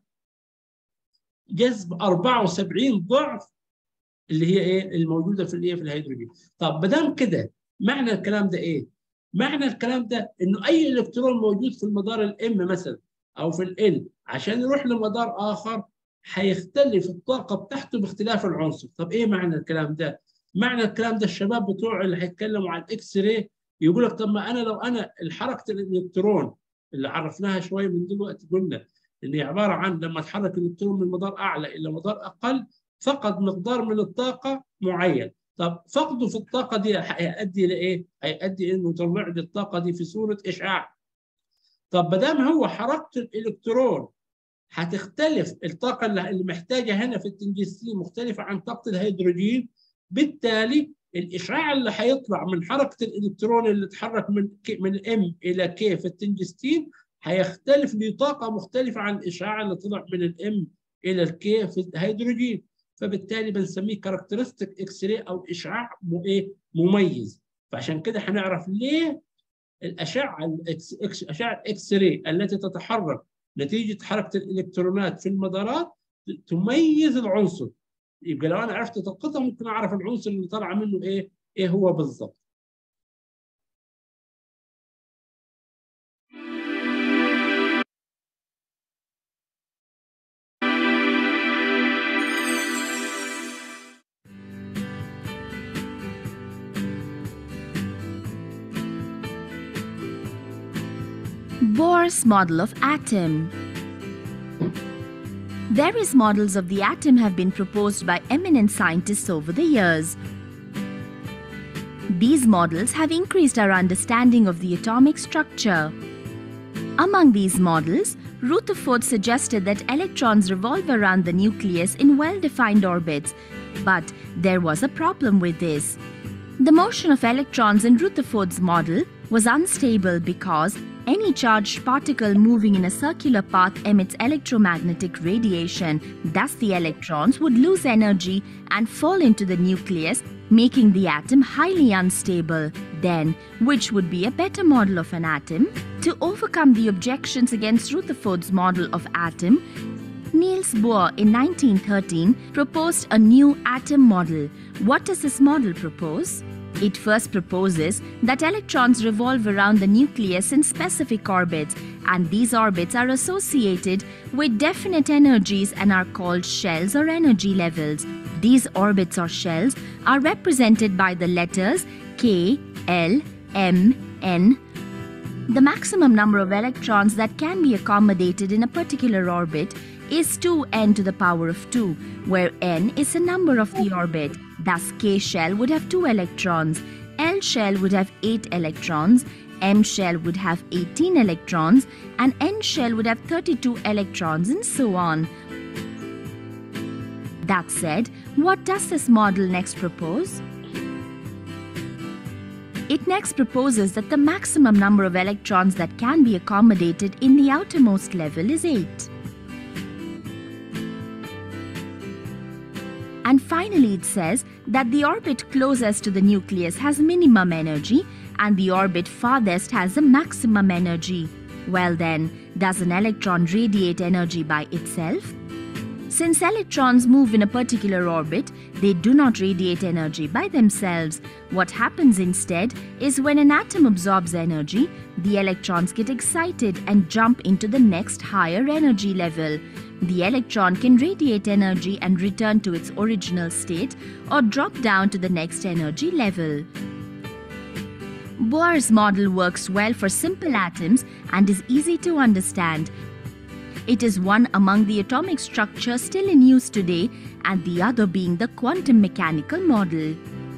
جذب 74 ضعف اللي هي ايه الموجوده في الايه في الهيدروجين طب ما دام كده معنى الكلام ده ايه معنى الكلام ده انه اي الكترون موجود في المدار الام مثلا او في ال عشان يروح لمدار اخر هيختلف الطاقه بتاعته باختلاف العنصر طب ايه معنى الكلام ده معنى الكلام ده الشباب بتوع اللي هيتكلموا عن الاكس راي يقول لك طب ما انا لو انا حركه الالكترون اللي عرفناها شويه من دلوقتي قلنا اللي هي عباره عن لما تحرك الالكترون من مدار اعلى الى مدار اقل فقد مقدار من الطاقه معين طب فقده في الطاقه دي هيؤدي لايه؟ هيؤدي انه يطلع لي الطاقه دي في صوره اشعاع. طب ما دام هو حركه الالكترون هتختلف الطاقه اللي محتاجه هنا في التنجستين مختلفه عن طاقه الهيدروجين بالتالي الاشعاع اللي هيطلع من حركه الالكترون اللي اتحرك من كي من ام الى كي في التنجستين هيختلف لطاقه مختلفه عن الاشعاع اللي طلع من الام الى الكي في الهيدروجين فبالتالي بنسميه كاركترستيك اكس راي او اشعاع ايه مميز فعشان كده هنعرف ليه الاشعه الاكس اشعه اكس راي التي تتحرك نتيجه حركه الالكترونات في المدارات تميز العنصر يبقى لو انا عرفت طاقتها ممكن اعرف العنصر اللي طالع منه ايه ايه هو بالظبط Bohr's model of atom. Various models of the atom have been proposed by eminent scientists over the years. These models have increased our understanding of the atomic structure. Among these models, Rutherford suggested that electrons revolve around the nucleus in well defined orbits, but there was a problem with this. The motion of electrons in Rutherford's model was unstable because any charged particle moving in a circular path emits electromagnetic radiation. Thus, the electrons would lose energy and fall into the nucleus, making the atom highly unstable. Then, which would be a better model of an atom? To overcome the objections against Rutherford's model of atom, Niels Bohr in 1913 proposed a new atom model. What does this model propose? It first proposes that electrons revolve around the nucleus in specific orbits, and these orbits are associated with definite energies and are called shells or energy levels. These orbits or shells are represented by the letters K, L, M, N. The maximum number of electrons that can be accommodated in a particular orbit is 2n to the power of 2, where n is the number of the orbit. Thus, k shell would have 2 electrons, L shell would have 8 electrons, M shell would have 18 electrons, and N shell would have 32 electrons, and so on. That said, what does this model next propose? It next proposes that the maximum number of electrons that can be accommodated in the outermost level is 8. And finally, it says that the orbit closest to the nucleus has minimum energy and the orbit farthest has the maximum energy. Well, then, does an electron radiate energy by itself? Since electrons move in a particular orbit, they do not radiate energy by themselves. What happens instead is when an atom absorbs energy, the electrons get excited and jump into the next higher energy level. The electron can radiate energy and return to its original state or drop down to the next energy level. Bohr's model works well for simple atoms and is easy to understand. It is one among the atomic structures still in use today and the other being the quantum mechanical model.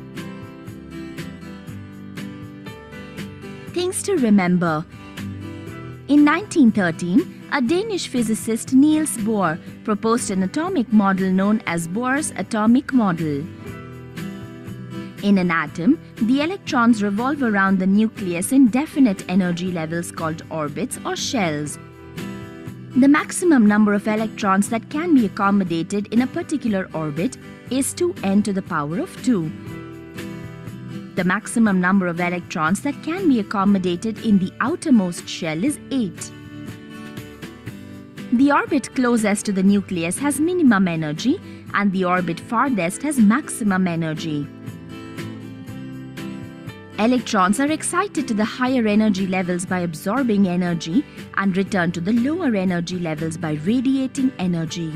Things to remember. In 1913, a Danish physicist Niels Bohr proposed an atomic model known as Bohr's atomic model. In an atom, the electrons revolve around the nucleus in definite energy levels called orbits or shells. The maximum number of electrons that can be accommodated in a particular orbit is 2n to the power of 2. The maximum number of electrons that can be accommodated in the outermost shell is 8. The orbit closest to the nucleus has minimum energy and the orbit farthest has maximum energy. Electrons are excited to the higher energy levels by absorbing energy and return to the lower energy levels by radiating energy.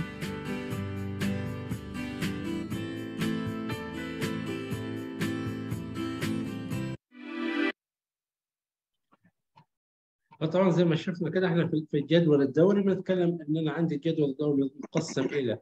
فطبعا زي ما شفنا كده احنا في في الجدول الدوري بنتكلم ان انا عندي الجدول الدوري مقسم الى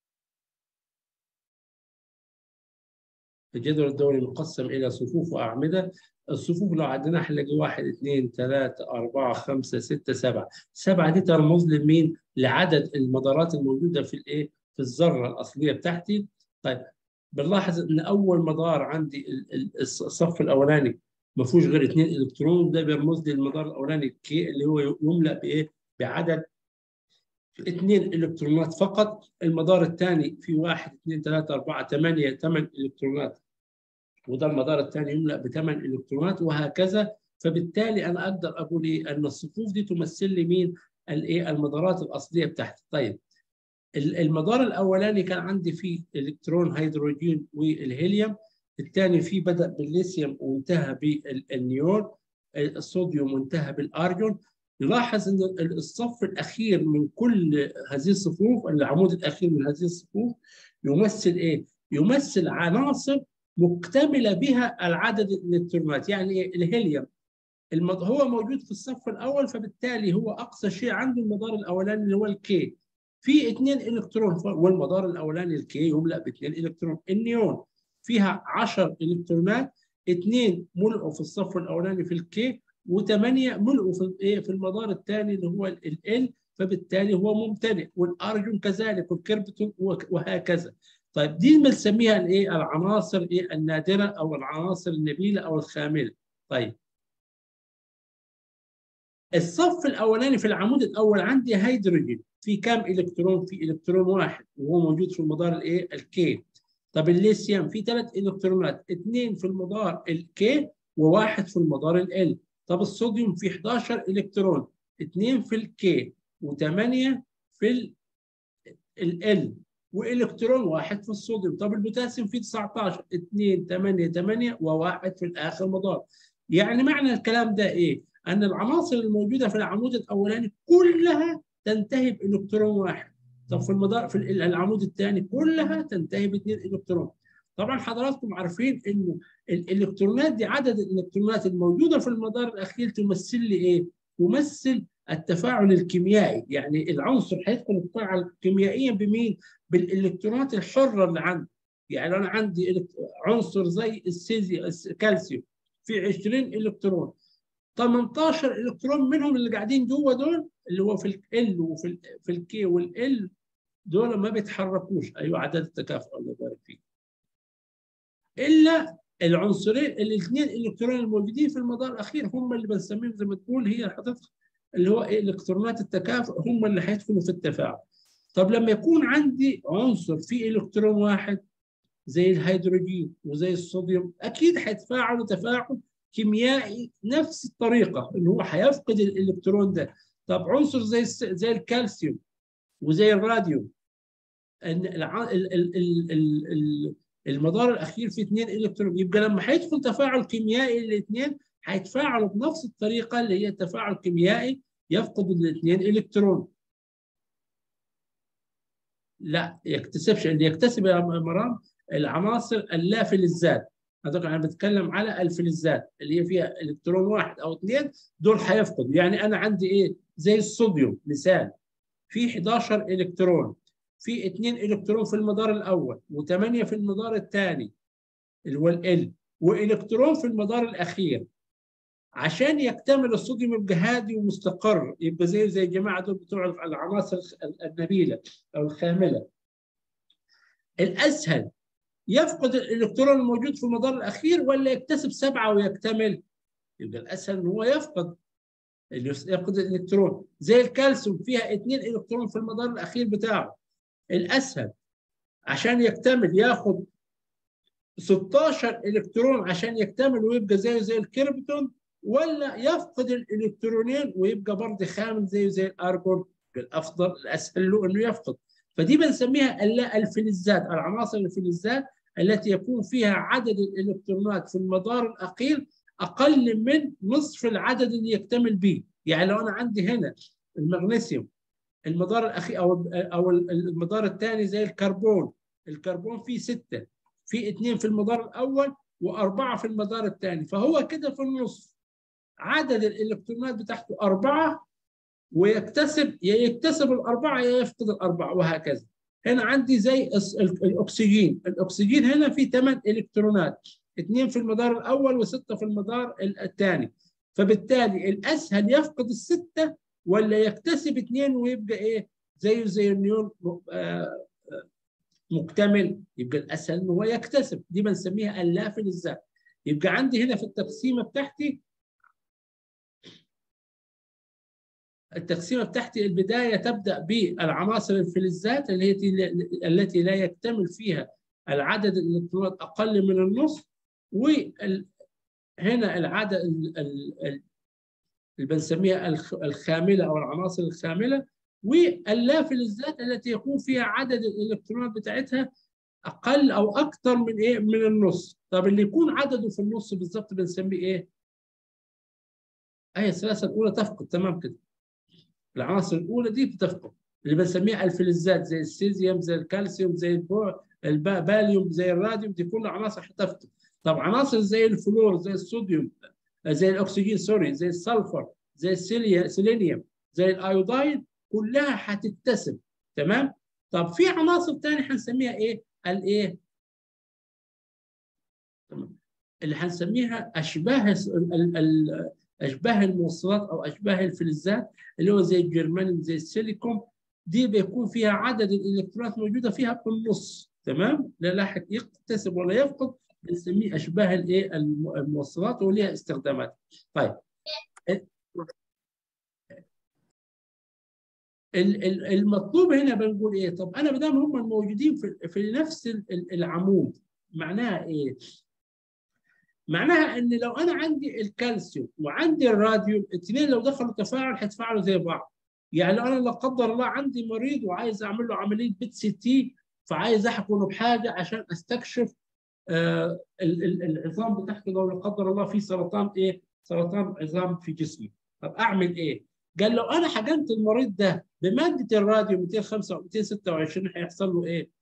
الجدول الدوري مقسم الى صفوف واعمده الصفوف لو عدينا هنلاقي واحد اثنين ثلاثة أربعة خمسة ستة سبعة سبعة دي ترمز لمين؟ لعدد المدارات الموجودة في الايه؟ في الذرة الأصلية بتاعتي طيب بنلاحظ ان اول مدار عندي ال- ال- الصف الاولاني ما فيهوش غير اثنين الكترون ده بيرمز لي المدار الاولاني كي اللي هو يملا بايه؟ بعدد اثنين الكترونات فقط المدار الثاني في واحد اثنين ثلاثة أربعة ثمانية ثمان الكترونات وده المدار الثاني يملا بثمان الكترونات وهكذا فبالتالي انا اقدر اقول ايه ان الصفوف دي تمثل لي مين؟ الايه المدارات الاصليه بتاعتي طيب ال- المدار الاولاني كان عندي فيه الكترون هيدروجين والهيليوم الثاني فيه بدا بالليثيوم وانتهى بالنيون الصوديوم وانتهى بالارجون نلاحظ ان ال- الصف الاخير من كل هذه الصفوف العمود الاخير من هذه الصفوف يمثل ايه؟ يمثل عناصر مكتمله بها العدد الالكترونات يعني إيه؟ الهيليوم المد... هو موجود في الصف الاول فبالتالي هو اقصى شيء عنده المدار الاولاني اللي هو الكي في اثنين الكترون والمدار الاولاني الكي يملا باثنين الكترون النيون فيها 10 الكترونات اثنين ملئوا في الصف الاولاني في الكي وثمانيه ملئوا في ايه في المدار الثاني اللي هو ال فبالتالي هو ممتلئ والارجون كذلك والكربتون وهكذا طيب دي بنسميها الايه العناصر ايه النادره او العناصر النبيله او الخامله طيب الصف الاولاني في العمود الاول عندي هيدروجين في كام الكترون في الكترون واحد وهو موجود في المدار الايه الكي طب الليثيوم في ثلاث الكترونات اثنين في المدار الكي وواحد في المدار ال طب الصوديوم في 11 الكترون اثنين في الكي وثمانيه في ال والكترون واحد في الصوديوم طب البوتاسيوم فيه 19 2 8 8 وواحد في الاخر مدار يعني معنى الكلام ده ايه ان العناصر الموجوده في العمود الاولاني كلها تنتهي بالكترون واحد طب في المدار في العمود الثاني كلها تنتهي باثنين الكترون طبعا حضراتكم عارفين انه الالكترونات دي عدد الالكترونات الموجوده في المدار الاخير تمثل لي ايه تمثل التفاعل الكيميائي يعني العنصر هيدخل يتفاعل كيميائيا بمين بالالكترونات الحره اللي عنده يعني انا عندي عنصر زي السيزي الكالسيوم في 20 الكترون 18 الكترون منهم اللي قاعدين جوه دول اللي هو في ال وفي ال في الكي والال دول ما بيتحركوش ايوه عدد التكافؤ الله يبارك فيك الا العنصرين الاثنين الكترون الموجودين في المدار الاخير هم اللي بنسميهم زي ما تقول هي حضرتك اللي هو إيه الكترونات التكافؤ هم اللي هيدخلوا في التفاعل طب لما يكون عندي عنصر فيه الكترون واحد زي الهيدروجين وزي الصوديوم اكيد هيتفاعلوا تفاعل كيميائي نفس الطريقه اللي هو هيفقد الالكترون ده طب عنصر زي زي الكالسيوم وزي الراديوم المدار الاخير فيه اثنين الكترون يبقى لما هيدخل تفاعل كيميائي الاثنين هيتفاعلوا بنفس الطريقه اللي هي تفاعل كيميائي يفقد الاثنين الكترون لا يكتسبش اللي يكتسب يا مرام العناصر اللافلزات هذول انا بتكلم على الفلزات اللي هي فيها الكترون واحد او اثنين دول هيفقدوا يعني انا عندي ايه زي الصوديوم مثال في 11 الكترون في 2 الكترون في المدار الاول و8 في المدار الثاني اللي هو ال والكترون في المدار الاخير عشان يكتمل الصوديوم يبقى هادي ومستقر يبقى زي زي الجماعه دول بتوع العناصر النبيله او الخامله الاسهل يفقد الالكترون الموجود في المدار الاخير ولا يكتسب سبعه ويكتمل؟ يبقى الاسهل ان هو يفقد يفقد الالكترون زي الكالسيوم فيها اثنين الكترون في المدار الاخير بتاعه الاسهل عشان يكتمل ياخد 16 الكترون عشان يكتمل ويبقى زيه زي الكربتون ولا يفقد الالكترونين ويبقى برضه خامل زيه زي الارجون الافضل الاسهل له انه يفقد فدي بنسميها الفلزات العناصر الفلزات التي يكون فيها عدد الالكترونات في المدار الاخير اقل من نصف العدد اللي يكتمل به يعني لو انا عندي هنا المغنيسيوم المدار الاخير او او المدار الثاني زي الكربون الكربون فيه سته في اثنين في المدار الاول واربعه في المدار الثاني فهو كده في النص عدد الالكترونات بتاعته اربعه ويكتسب يا يكتسب الاربعه يا يفقد الاربعه وهكذا هنا عندي زي الاكسجين الاكسجين هنا فيه ثمان الكترونات اثنين في المدار الاول وسته في المدار الثاني فبالتالي الاسهل يفقد السته ولا يكتسب اثنين ويبقى ايه زيه زي النيون مكتمل يبقى الاسهل ان هو يكتسب دي بنسميها اللافلزات يبقى عندي هنا في التقسيمه بتاعتي التقسيمه بتاعتي البدايه تبدا بالعناصر الفلزات التي التي لا يكتمل فيها العدد الالكترونات اقل من النص وهنا العدد اللي بنسميها الخامله او العناصر الخامله واللافلزات التي يكون فيها عدد الالكترونات بتاعتها اقل او اكثر من ايه من النص طب اللي يكون عدده في النص بالظبط بنسميه ايه اي الثلاثه الاولى تفقد تمام كده العناصر الاولى دي بتفقد اللي بنسميها الفلزات زي السيزيوم زي الكالسيوم زي البو الباليوم زي الراديوم دي كلها عناصر هتفقد طب عناصر زي الفلور زي الصوديوم زي الاكسجين سوري زي السلفر زي السيلينيوم زي الايوداين كلها هتكتسب تمام طب في عناصر ثانيه هنسميها ايه الايه تمام اللي هنسميها اشباه ال ال اشباه الموصلات او اشباه الفلزات اللي هو زي الجرمانيوم زي السيليكون دي بيكون فيها عدد الالكترونات موجوده فيها بالنص تمام لا لاحق يكتسب ولا يفقد بنسميه اشباه الايه الموصلات وليها استخدامات طيب المطلوب هنا بنقول ايه طب انا ما دام هم موجودين في, في نفس العمود معناها ايه معناها ان لو انا عندي الكالسيوم وعندي الراديوم الاثنين لو دخلوا تفاعل هيتفاعلوا زي بعض يعني لو انا لا قدر الله عندي مريض وعايز اعمل له عمليه بيت سي تي فعايز احقنه بحاجه عشان استكشف آه العظام بتاعته لو لا قدر الله في سرطان ايه؟ سرطان عظام في جسمي طب اعمل ايه؟ قال لو انا حقنت المريض ده بماده الراديوم 205 226 هيحصل له ايه؟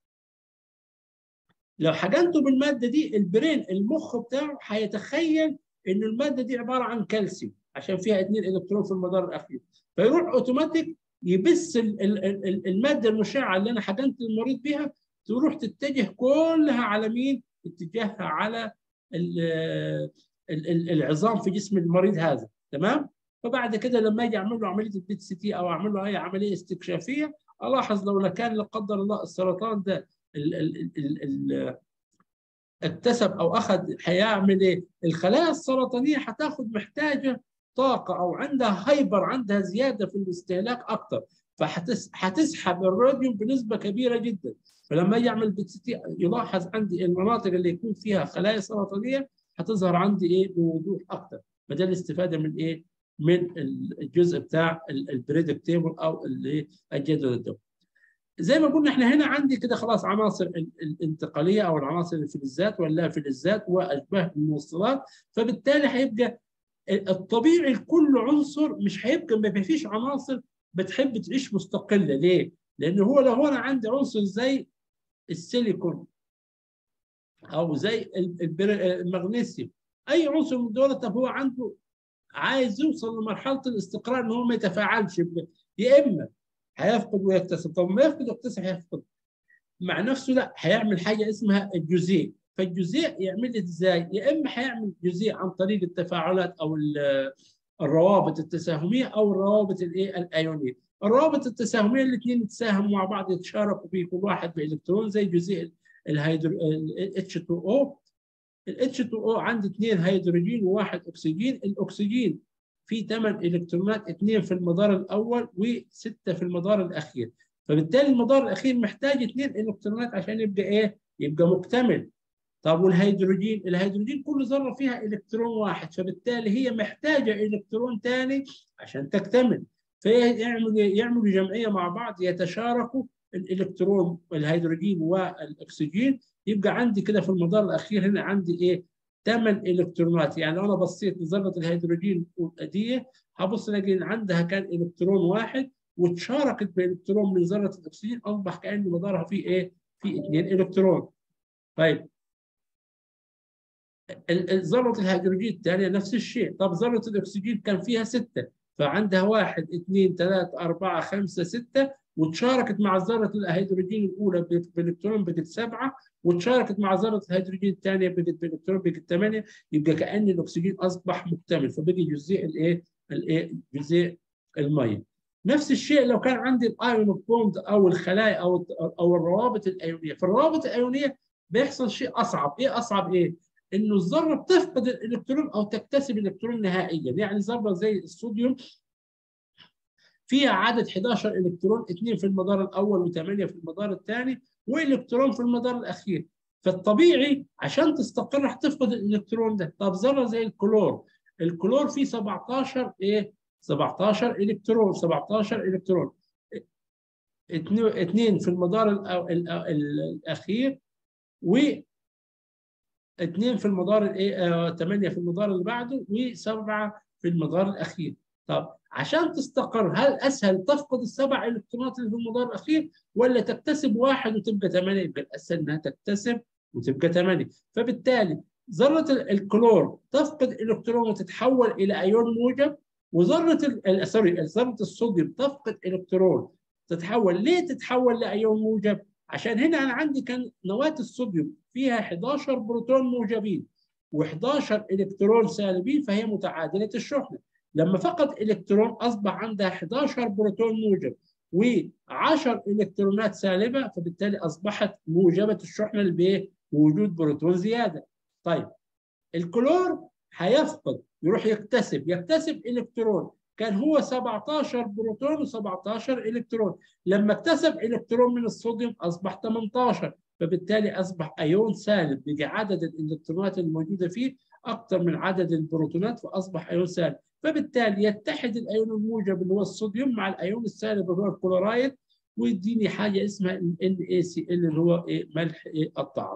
لو حقنته بالماده دي البرين المخ بتاعه هيتخيل ان الماده دي عباره عن كالسيوم عشان فيها اثنين الكترون في المدار الاخير فيروح اوتوماتيك يبث الماده المشعه اللي انا حقنت المريض بها تروح تتجه كلها على مين؟ اتجاهها على العظام في جسم المريض هذا تمام؟ فبعد كده لما اجي اعمل له عمليه البيت سي تي او اعمل له اي عمليه استكشافيه الاحظ لو كان لا قدر الله السرطان ده ال ال ال ال اكتسب او اخذ هيعمل ايه؟ الخلايا السرطانيه هتاخد محتاجه طاقه او عندها هايبر عندها زياده في الاستهلاك اكثر فهتسحب الراديوم بنسبه كبيره جدا فلما يعمل بي تي يلاحظ عندي المناطق اللي يكون فيها خلايا سرطانيه هتظهر عندي ايه بوضوح اكثر فده الاستفاده من ايه؟ من الجزء بتاع البريدكت تيبل او اللي الجدول الدوري. زي ما قلنا احنا هنا عندي كده خلاص عناصر الانتقاليه او العناصر الفلزات ولا فلزات واشباه الموصلات فبالتالي هيبقى الطبيعي لكل عنصر مش هيبقى ما فيش عناصر بتحب تعيش مستقله ليه؟ لان هو لو انا عندي عنصر زي السيليكون او زي المغنيسيوم اي عنصر من دول طب هو عنده عايز يوصل لمرحله الاستقرار ان هو ما يتفاعلش يا اما هيفقد ويكتسب طب ما يفقد ويكتسب هيفقد مع نفسه لا هيعمل حاجه اسمها الجزيء فالجزيء يعمل ازاي؟ يا اما هيعمل جزيء عن طريق التفاعلات او الروابط التساهميه او الروابط الايه الايونيه. الروابط التساهميه الاثنين يتساهموا مع بعض يتشاركوا في كل واحد بالكترون زي جزيء الهيدرو ال H2O ال H2O عندي اثنين هيدروجين وواحد اكسجين، الاكسجين فيه ثمان الكترونات اثنين في المدار الاول وسته في المدار الاخير. فبالتالي المدار الاخير محتاج اثنين الكترونات عشان يبقى ايه؟ يبقى مكتمل. طب والهيدروجين الهيدروجين كل ذره فيها الكترون واحد فبالتالي هي محتاجه الكترون ثاني عشان تكتمل فيعملوا يعملوا جمعيه مع بعض يتشاركوا الالكترون الهيدروجين والاكسجين يبقى عندي كده في المدار الاخير هنا عندي ايه؟ ثمان الكترونات يعني لو انا بصيت لذره الهيدروجين دي هبص الاقي عندها كان الكترون واحد وتشاركت بالكترون من ذره الاكسجين اصبح كان مدارها فيه ايه؟ في اثنين الكترون. طيب ذرة الهيدروجين الثانية نفس الشيء، طب ذرة الأكسجين كان فيها ستة، فعندها واحد اثنين ثلاثة أربعة خمسة ستة وتشاركت مع ذرة الهيدروجين الأولى بإلكترون بقت سبعة وتشاركت مع ذرة الهيدروجين الثانية بقت بإلكترون بقت ثمانية يبقى كأن الأكسجين أصبح مكتمل فبقي جزيء الإيه؟ الإيه؟ جزيء المية. نفس الشيء لو كان عندي الايون بوند او الخلايا او او الروابط الايونيه، في الروابط الايونيه بيحصل شيء اصعب، ايه اصعب ايه؟ انه الذره بتفقد الالكترون او تكتسب الالكترون نهائيا يعني ذره زي الصوديوم فيها عدد 11 الكترون اثنين في المدار الاول وثمانيه في المدار الثاني والكترون في المدار الاخير فالطبيعي عشان تستقر هتفقد الالكترون ده طب ذره زي الكلور الكلور فيه 17 ايه 17 الكترون 17 الكترون اثنين في المدار الاخير و اثنين في المدار الايه ثمانيه في المدار اللي بعده وسبعه في المدار الاخير طب عشان تستقر هل اسهل تفقد السبع الكترونات اللي في المدار الاخير ولا تكتسب واحد وتبقى ثمانيه يبقى الاسهل انها تكتسب وتبقى ثمانيه فبالتالي ذره الكلور تفقد الكترون وتتحول الى ايون موجب وذره سوري ذره الصوديوم تفقد الكترون تتحول ليه تتحول لايون موجب عشان هنا انا عندي كان نواه الصوديوم فيها 11 بروتون موجبين و11 الكترون سالبين فهي متعادله الشحنه لما فقد الكترون اصبح عندها 11 بروتون موجب و10 الكترونات سالبه فبالتالي اصبحت موجبه الشحنه اللي بوجود بروتون زياده طيب الكلور هيفقد يروح يكتسب يكتسب الكترون كان هو 17 بروتون و17 الكترون لما اكتسب الكترون من الصوديوم اصبح 18 فبالتالي اصبح ايون سالب بيجي عدد الالكترونات الموجوده فيه اكثر من عدد البروتونات فاصبح ايون سالب فبالتالي يتحد الايون الموجب اللي هو الصوديوم مع الايون السالب اللي هو الكلورايد ويديني حاجه اسمها ال NaCl اللي هو إيه ملح إيه الطعام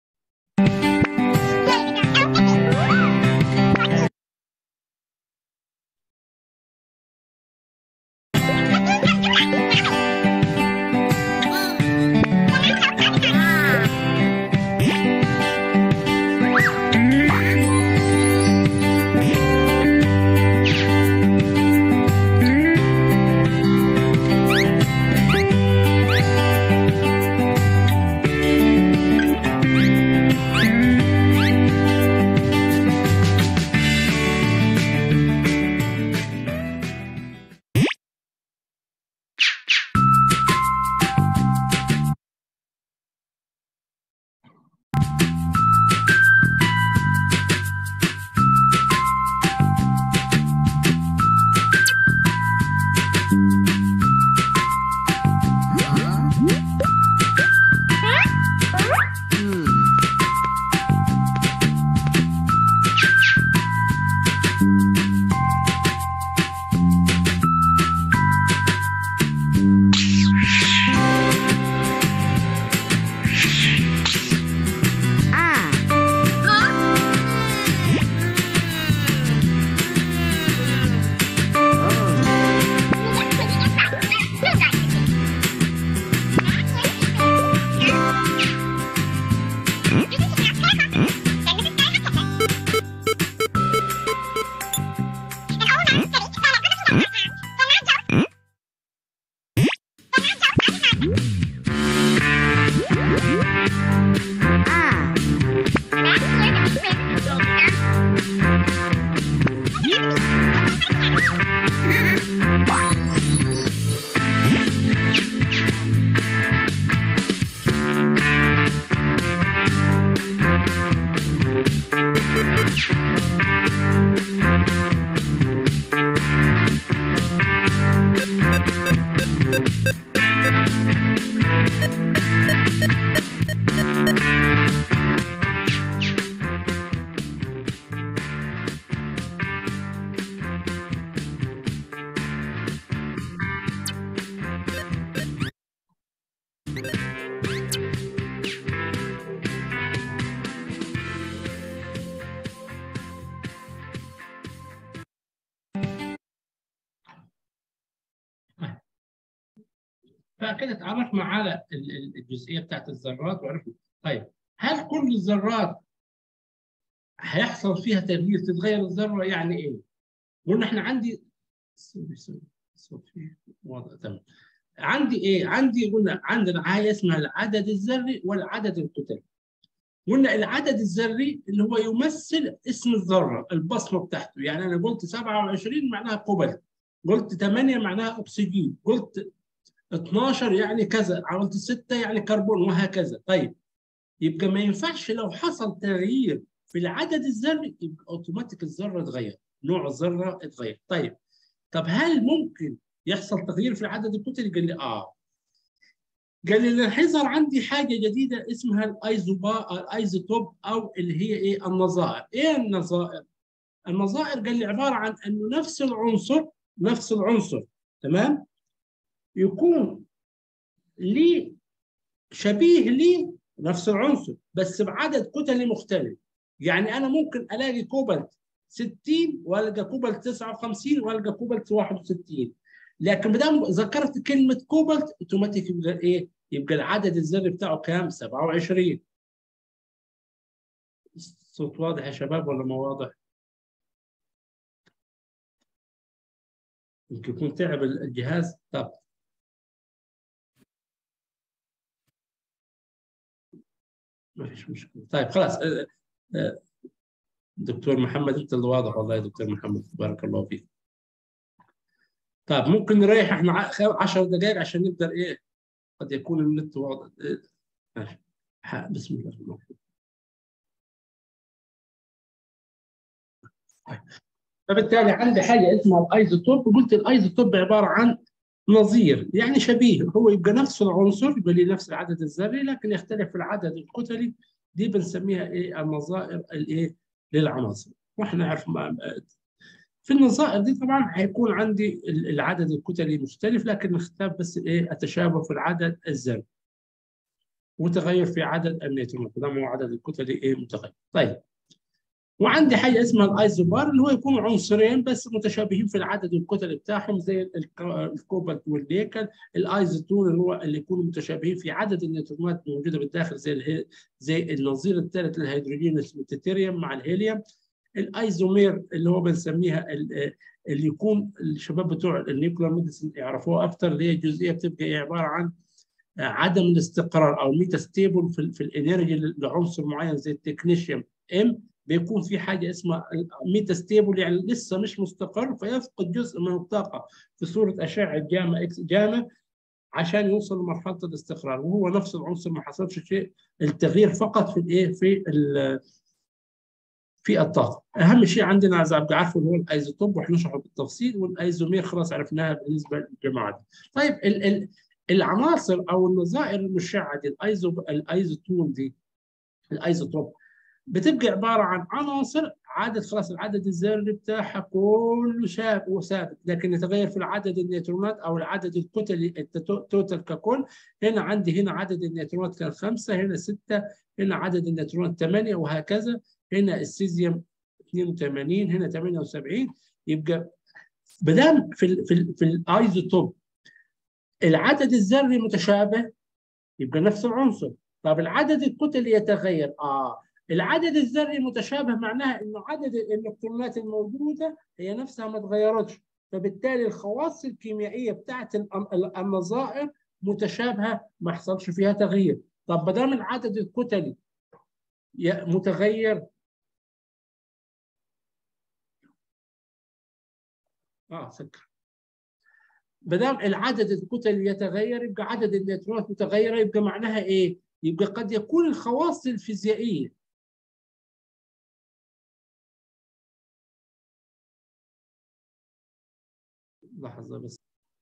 فكده اتعرفنا على الجزئيه بتاعت الذرات وعرفنا طيب هل كل الذرات هيحصل فيها تغيير تتغير الذره يعني ايه؟ قلنا احنا عندي واضح تمام عندي ايه؟ عندي قلنا عندنا حاجه اسمها العدد الذري والعدد الكتلي. قلنا العدد الذري اللي هو يمثل اسم الذره البصمه بتاعته يعني انا قلت 27 معناها كوبالت قلت 8 معناها اكسجين قلت 12 يعني كذا عملت 6 يعني كربون وهكذا طيب يبقى ما ينفعش لو حصل تغيير في العدد الذري يبقى اوتوماتيك الذره اتغير نوع الذره اتغير طيب طب هل ممكن يحصل تغيير في العدد الكتلي قال لي اه قال لي اللي هيظهر عندي حاجه جديده اسمها الايزوبا الايزوتوب او اللي هي ايه النظائر ايه النظائر النظائر قال لي عباره عن انه نفس العنصر نفس العنصر تمام يكون ليه شبيه ليه نفس العنصر بس بعدد كتلي مختلف يعني انا ممكن الاقي كوبالت 60 والقى كوبالت 59 والقى كوبالت 61 لكن ما دام ذكرت كلمه كوبالت اوتوماتيك يبقى ايه؟ يبقى العدد الذري بتاعه كام؟ 27 الصوت واضح يا شباب ولا ما واضح؟ يمكن يكون تعب الجهاز طب ما فيش مشكله طيب خلاص آه، آه، دكتور محمد انت اللي واضح والله يا دكتور محمد بارك الله فيك طيب ممكن نريح احنا 10 دقائق عشان نقدر ايه قد يكون النت واضح إيه، ماشي ح- بسم الله الرحمن الرحيم طيب. فبالتالي عندي حاجه اسمها الايزوتوب قلت الايزوتوب عباره عن نظير يعني شبيه هو يبقى نفس العنصر يبقى ليه نفس العدد الذري لكن يختلف في العدد الكتلي دي بنسميها ايه النظائر الايه للعناصر واحنا نعرف ما- في النظائر دي طبعا هيكون عندي ال- العدد الكتلي مختلف لكن نختار بس ايه التشابه في العدد الذري وتغير في عدد النيوترونات ده هو عدد الكتلي ايه متغير طيب وعندي حاجه اسمها الايزوبار اللي هو يكونوا عنصرين بس متشابهين في العدد الكتلي بتاعهم زي الك- الكوبالت والنيكل الايزوتون اللي هو اللي يكونوا متشابهين في عدد النيوترونات الموجوده بالداخل زي الهي زي النظير الثالث للهيدروجين اسمه التيتريوم مع الهيليوم الايزومير اللي هو بنسميها ال- اللي يكون الشباب بتوع النيوكلير ميديسن يعرفوها اكثر اللي هي جزئيه بتبقى هي عباره عن عدم الاستقرار او ميتا ستيبل في, في الانرجي لعنصر معين زي التكنيشيوم ام بيكون في حاجه اسمها ميتا ستيبل يعني لسه مش مستقر فيفقد جزء من الطاقه في صوره اشعه جاما اكس جاما عشان يوصل لمرحله الاستقرار وهو نفس العنصر ما حصلش شيء التغيير فقط في الايه في ال- في الطاقه اهم شيء عندنا اذا ابقى عارفه اللي هو الايزوتوب وهنشرحه بالتفصيل والايزومير خلاص عرفناها بالنسبه للجماعه دي. طيب ال ال العناصر او النظائر المشعه دي الايزو الايزوتون دي الايزوتوب بتبقى عباره عن عناصر عدد خلاص العدد الذري بتاعها كله شاب وثابت لكن يتغير في العدد النيوترونات او العدد الكتلي التوتال ككل هنا عندي هنا عدد النيوترونات كان خمسه هنا سته هنا عدد النيوترونات ثمانيه وهكذا هنا السيزيوم 82 هنا 78 يبقى بدام في ال في ال في الايزوتوب العدد الذري متشابه يبقى نفس العنصر طب العدد الكتلي يتغير اه العدد الذري متشابه معناها انه عدد الالكترونات الموجوده هي نفسها ما اتغيرتش فبالتالي الخواص الكيميائيه بتاعت ال- النظائر متشابهه ما حصلش فيها تغيير طب ما دام العدد الكتلي ي- متغير اه سكر ما دام العدد الكتلي يتغير يبقى عدد النيوترونات متغيره يبقى معناها ايه؟ يبقى قد يكون الخواص الفيزيائيه لحظه بس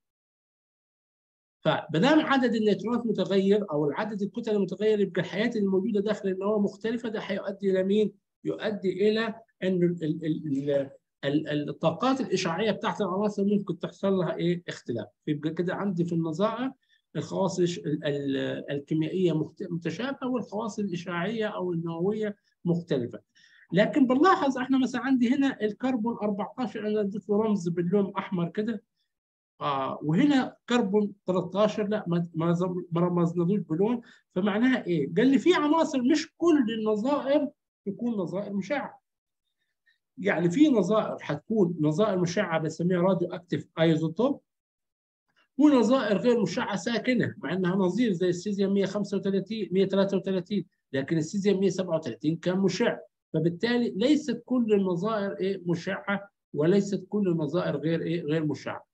فبدام عدد النيوترونات متغير او العدد الكتل متغير يبقى الحياه الموجوده داخل النواه مختلفه ده هيؤدي الى مين؟ يؤدي الى ان ال ال ال ال الطاقات الاشعاعيه بتاعت العناصر ممكن تحصل لها ايه؟ اختلاف يبقى كده عندي في النظائر الخواص الش- ال- ال- الكيميائيه مخت- متشابهه والخواص الاشعاعيه او النوويه مختلفه. لكن بنلاحظ احنا مثلا عندي هنا الكربون 14 انا اديت له رمز باللون احمر كده آه وهنا كربون 13 لا ما ما ز- ما رمزنالوش بلون فمعناها ايه؟ قال لي في عناصر مش كل النظائر تكون نظائر مشعه. يعني في نظائر حتكون نظائر مشعه بنسميها راديو اكتيف ايزوتوب ونظائر غير مشعه ساكنه مع انها نظير زي السيزيوم 135 133 لكن السيزيوم 137 كان مشع فبالتالي ليست كل النظائر ايه مشعه وليست كل النظائر غير ايه غير مشعه.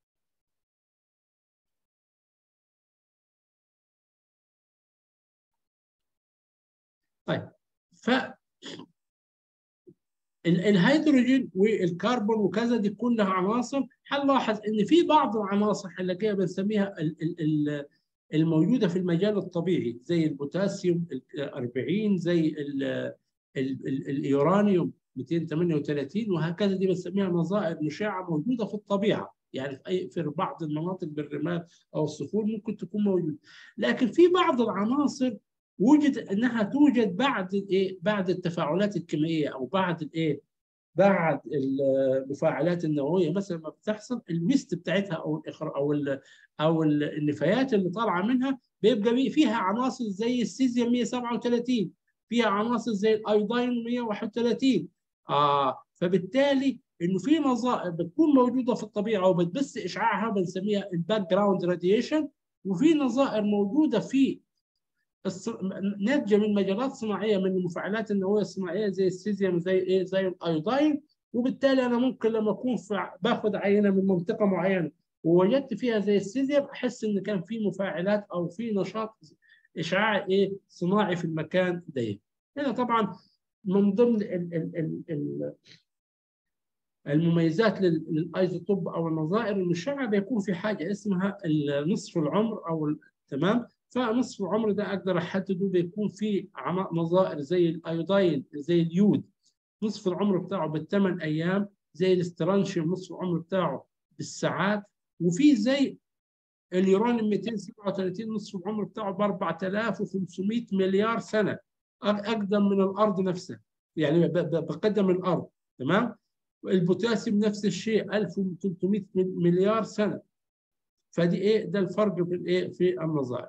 طيب ف ال- الهيدروجين والكربون وكذا دي كلها عناصر هنلاحظ ان في بعض العناصر هنلاقيها بنسميها ال- ال- ال- الموجوده في المجال الطبيعي زي البوتاسيوم ال 40 زي ال- ال- ال- اليورانيوم 238 وهكذا دي بنسميها نظائر مشعه موجوده في الطبيعه يعني في اي في بعض المناطق بالرمال او الصخور ممكن تكون موجوده لكن في بعض العناصر وجد انها توجد بعد الايه بعد التفاعلات الكيميائيه او بعد الايه بعد المفاعلات النوويه مثلا ما بتحصل الويست بتاعتها او الاخر او ال او ال- النفايات اللي طالعه منها بيبقى بي- فيها عناصر زي السيزيوم 137 فيها عناصر زي الايودين 131 اه فبالتالي انه في نظائر بتكون موجوده في الطبيعه وبتبث اشعاعها بنسميها الباك جراوند راديشن وفي نظائر موجوده في ناتجه من مجالات صناعيه من المفاعلات النوويه الصناعيه زي السيزيوم زي ايه زي الايوداين وبالتالي انا ممكن لما اكون باخذ عينه من منطقه معينه ووجدت فيها زي السيزيوم احس ان كان في مفاعلات او في نشاط اشعاع ايه صناعي في المكان ده هنا طبعا من ضمن ال ال ال ال المميزات للايزوتوب او النظائر المشعه بيكون في حاجه اسمها نصف العمر او تمام فنصف العمر ده اقدر احدده بيكون في نظائر زي الايوداين زي اليود نصف العمر بتاعه بالثمان ايام زي الاسترانشيوم نصف العمر بتاعه بالساعات وفي زي اليورانيوم 237 نصف العمر بتاعه ب 4500 مليار سنه اقدم من الارض نفسها يعني بقدم الارض تمام البوتاسيوم نفس الشيء 1300 مليار سنه فدي ايه ده الفرق في الايه في النظائر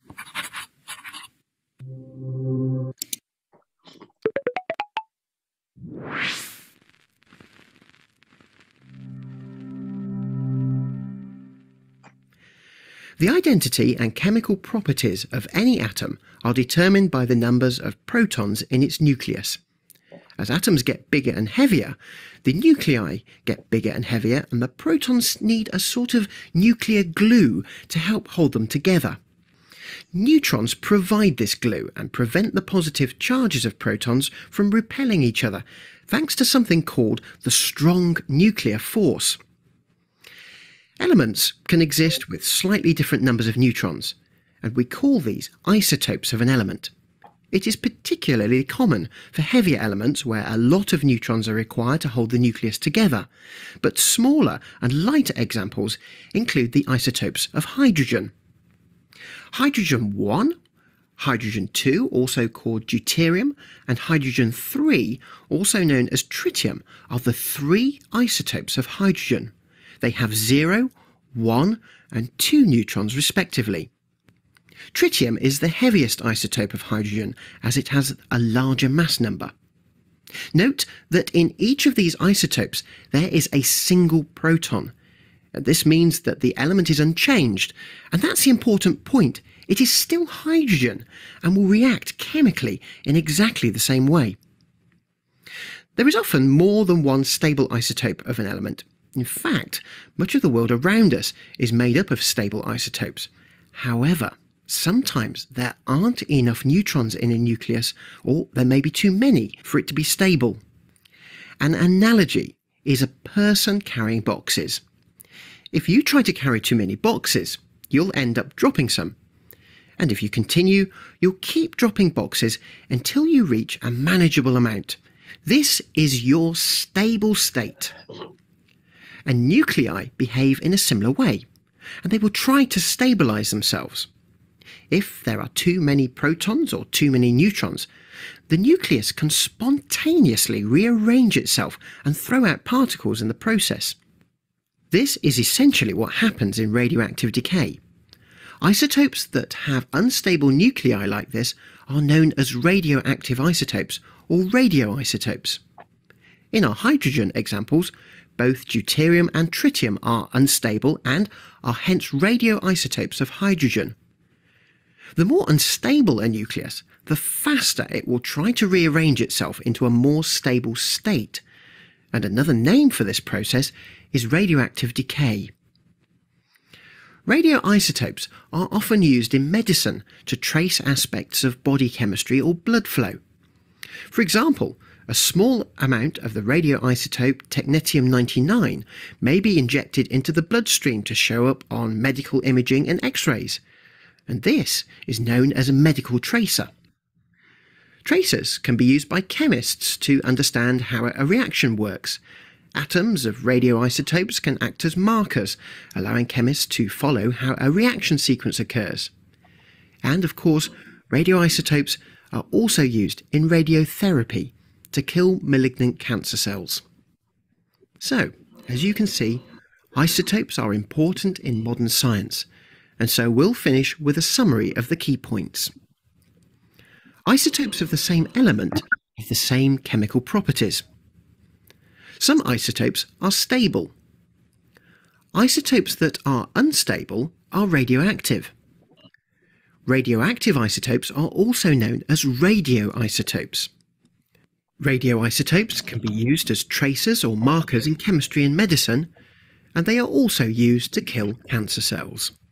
The identity and chemical properties of any atom are determined by the numbers of protons in its nucleus. As atoms get bigger and heavier, the nuclei get bigger and heavier, and the protons need a sort of nuclear glue to help hold them together. Neutrons provide this glue and prevent the positive charges of protons from repelling each other, thanks to something called the strong nuclear force. Elements can exist with slightly different numbers of neutrons, and we call these isotopes of an element. It is particularly common for heavier elements where a lot of neutrons are required to hold the nucleus together, but smaller and lighter examples include the isotopes of hydrogen. Hydrogen 1, hydrogen 2, also called deuterium, and hydrogen 3, also known as tritium, are the three isotopes of hydrogen. They have 0, 1, and 2 neutrons respectively. Tritium is the heaviest isotope of hydrogen as it has a larger mass number. Note that in each of these isotopes there is a single proton. This means that the element is unchanged, and that's the important point. It is still hydrogen and will react chemically in exactly the same way. There is often more than one stable isotope of an element. In fact, much of the world around us is made up of stable isotopes. However, sometimes there aren't enough neutrons in a nucleus, or there may be too many for it to be stable. An analogy is a person carrying boxes. If you try to carry too many boxes, you'll end up dropping some. And if you continue, you'll keep dropping boxes until you reach a manageable amount. This is your stable state. And nuclei behave in a similar way, and they will try to stabilize themselves. If there are too many protons or too many neutrons, the nucleus can spontaneously rearrange itself and throw out particles in the process. This is essentially what happens in radioactive decay. Isotopes that have unstable nuclei like this are known as radioactive isotopes or radioisotopes. In our hydrogen examples, both deuterium and tritium are unstable and are hence radioisotopes of hydrogen. The more unstable a nucleus, the faster it will try to rearrange itself into a more stable state. And another name for this process is radioactive decay. Radioisotopes are often used in medicine to trace aspects of body chemistry or blood flow. For example, a small amount of the radioisotope technetium 99 may be injected into the bloodstream to show up on medical imaging and x rays, and this is known as a medical tracer. Tracers can be used by chemists to understand how a reaction works. Atoms of radioisotopes can act as markers, allowing chemists to follow how a reaction sequence occurs. And of course, radioisotopes are also used in radiotherapy to kill malignant cancer cells. So, as you can see, isotopes are important in modern science, and so we'll finish with a summary of the key points. Isotopes of the same element have the same chemical properties. Some isotopes are stable. Isotopes that are unstable are radioactive. Radioactive isotopes are also known as radioisotopes. Radioisotopes can be used as tracers or markers in chemistry and medicine, and they are also used to kill cancer cells.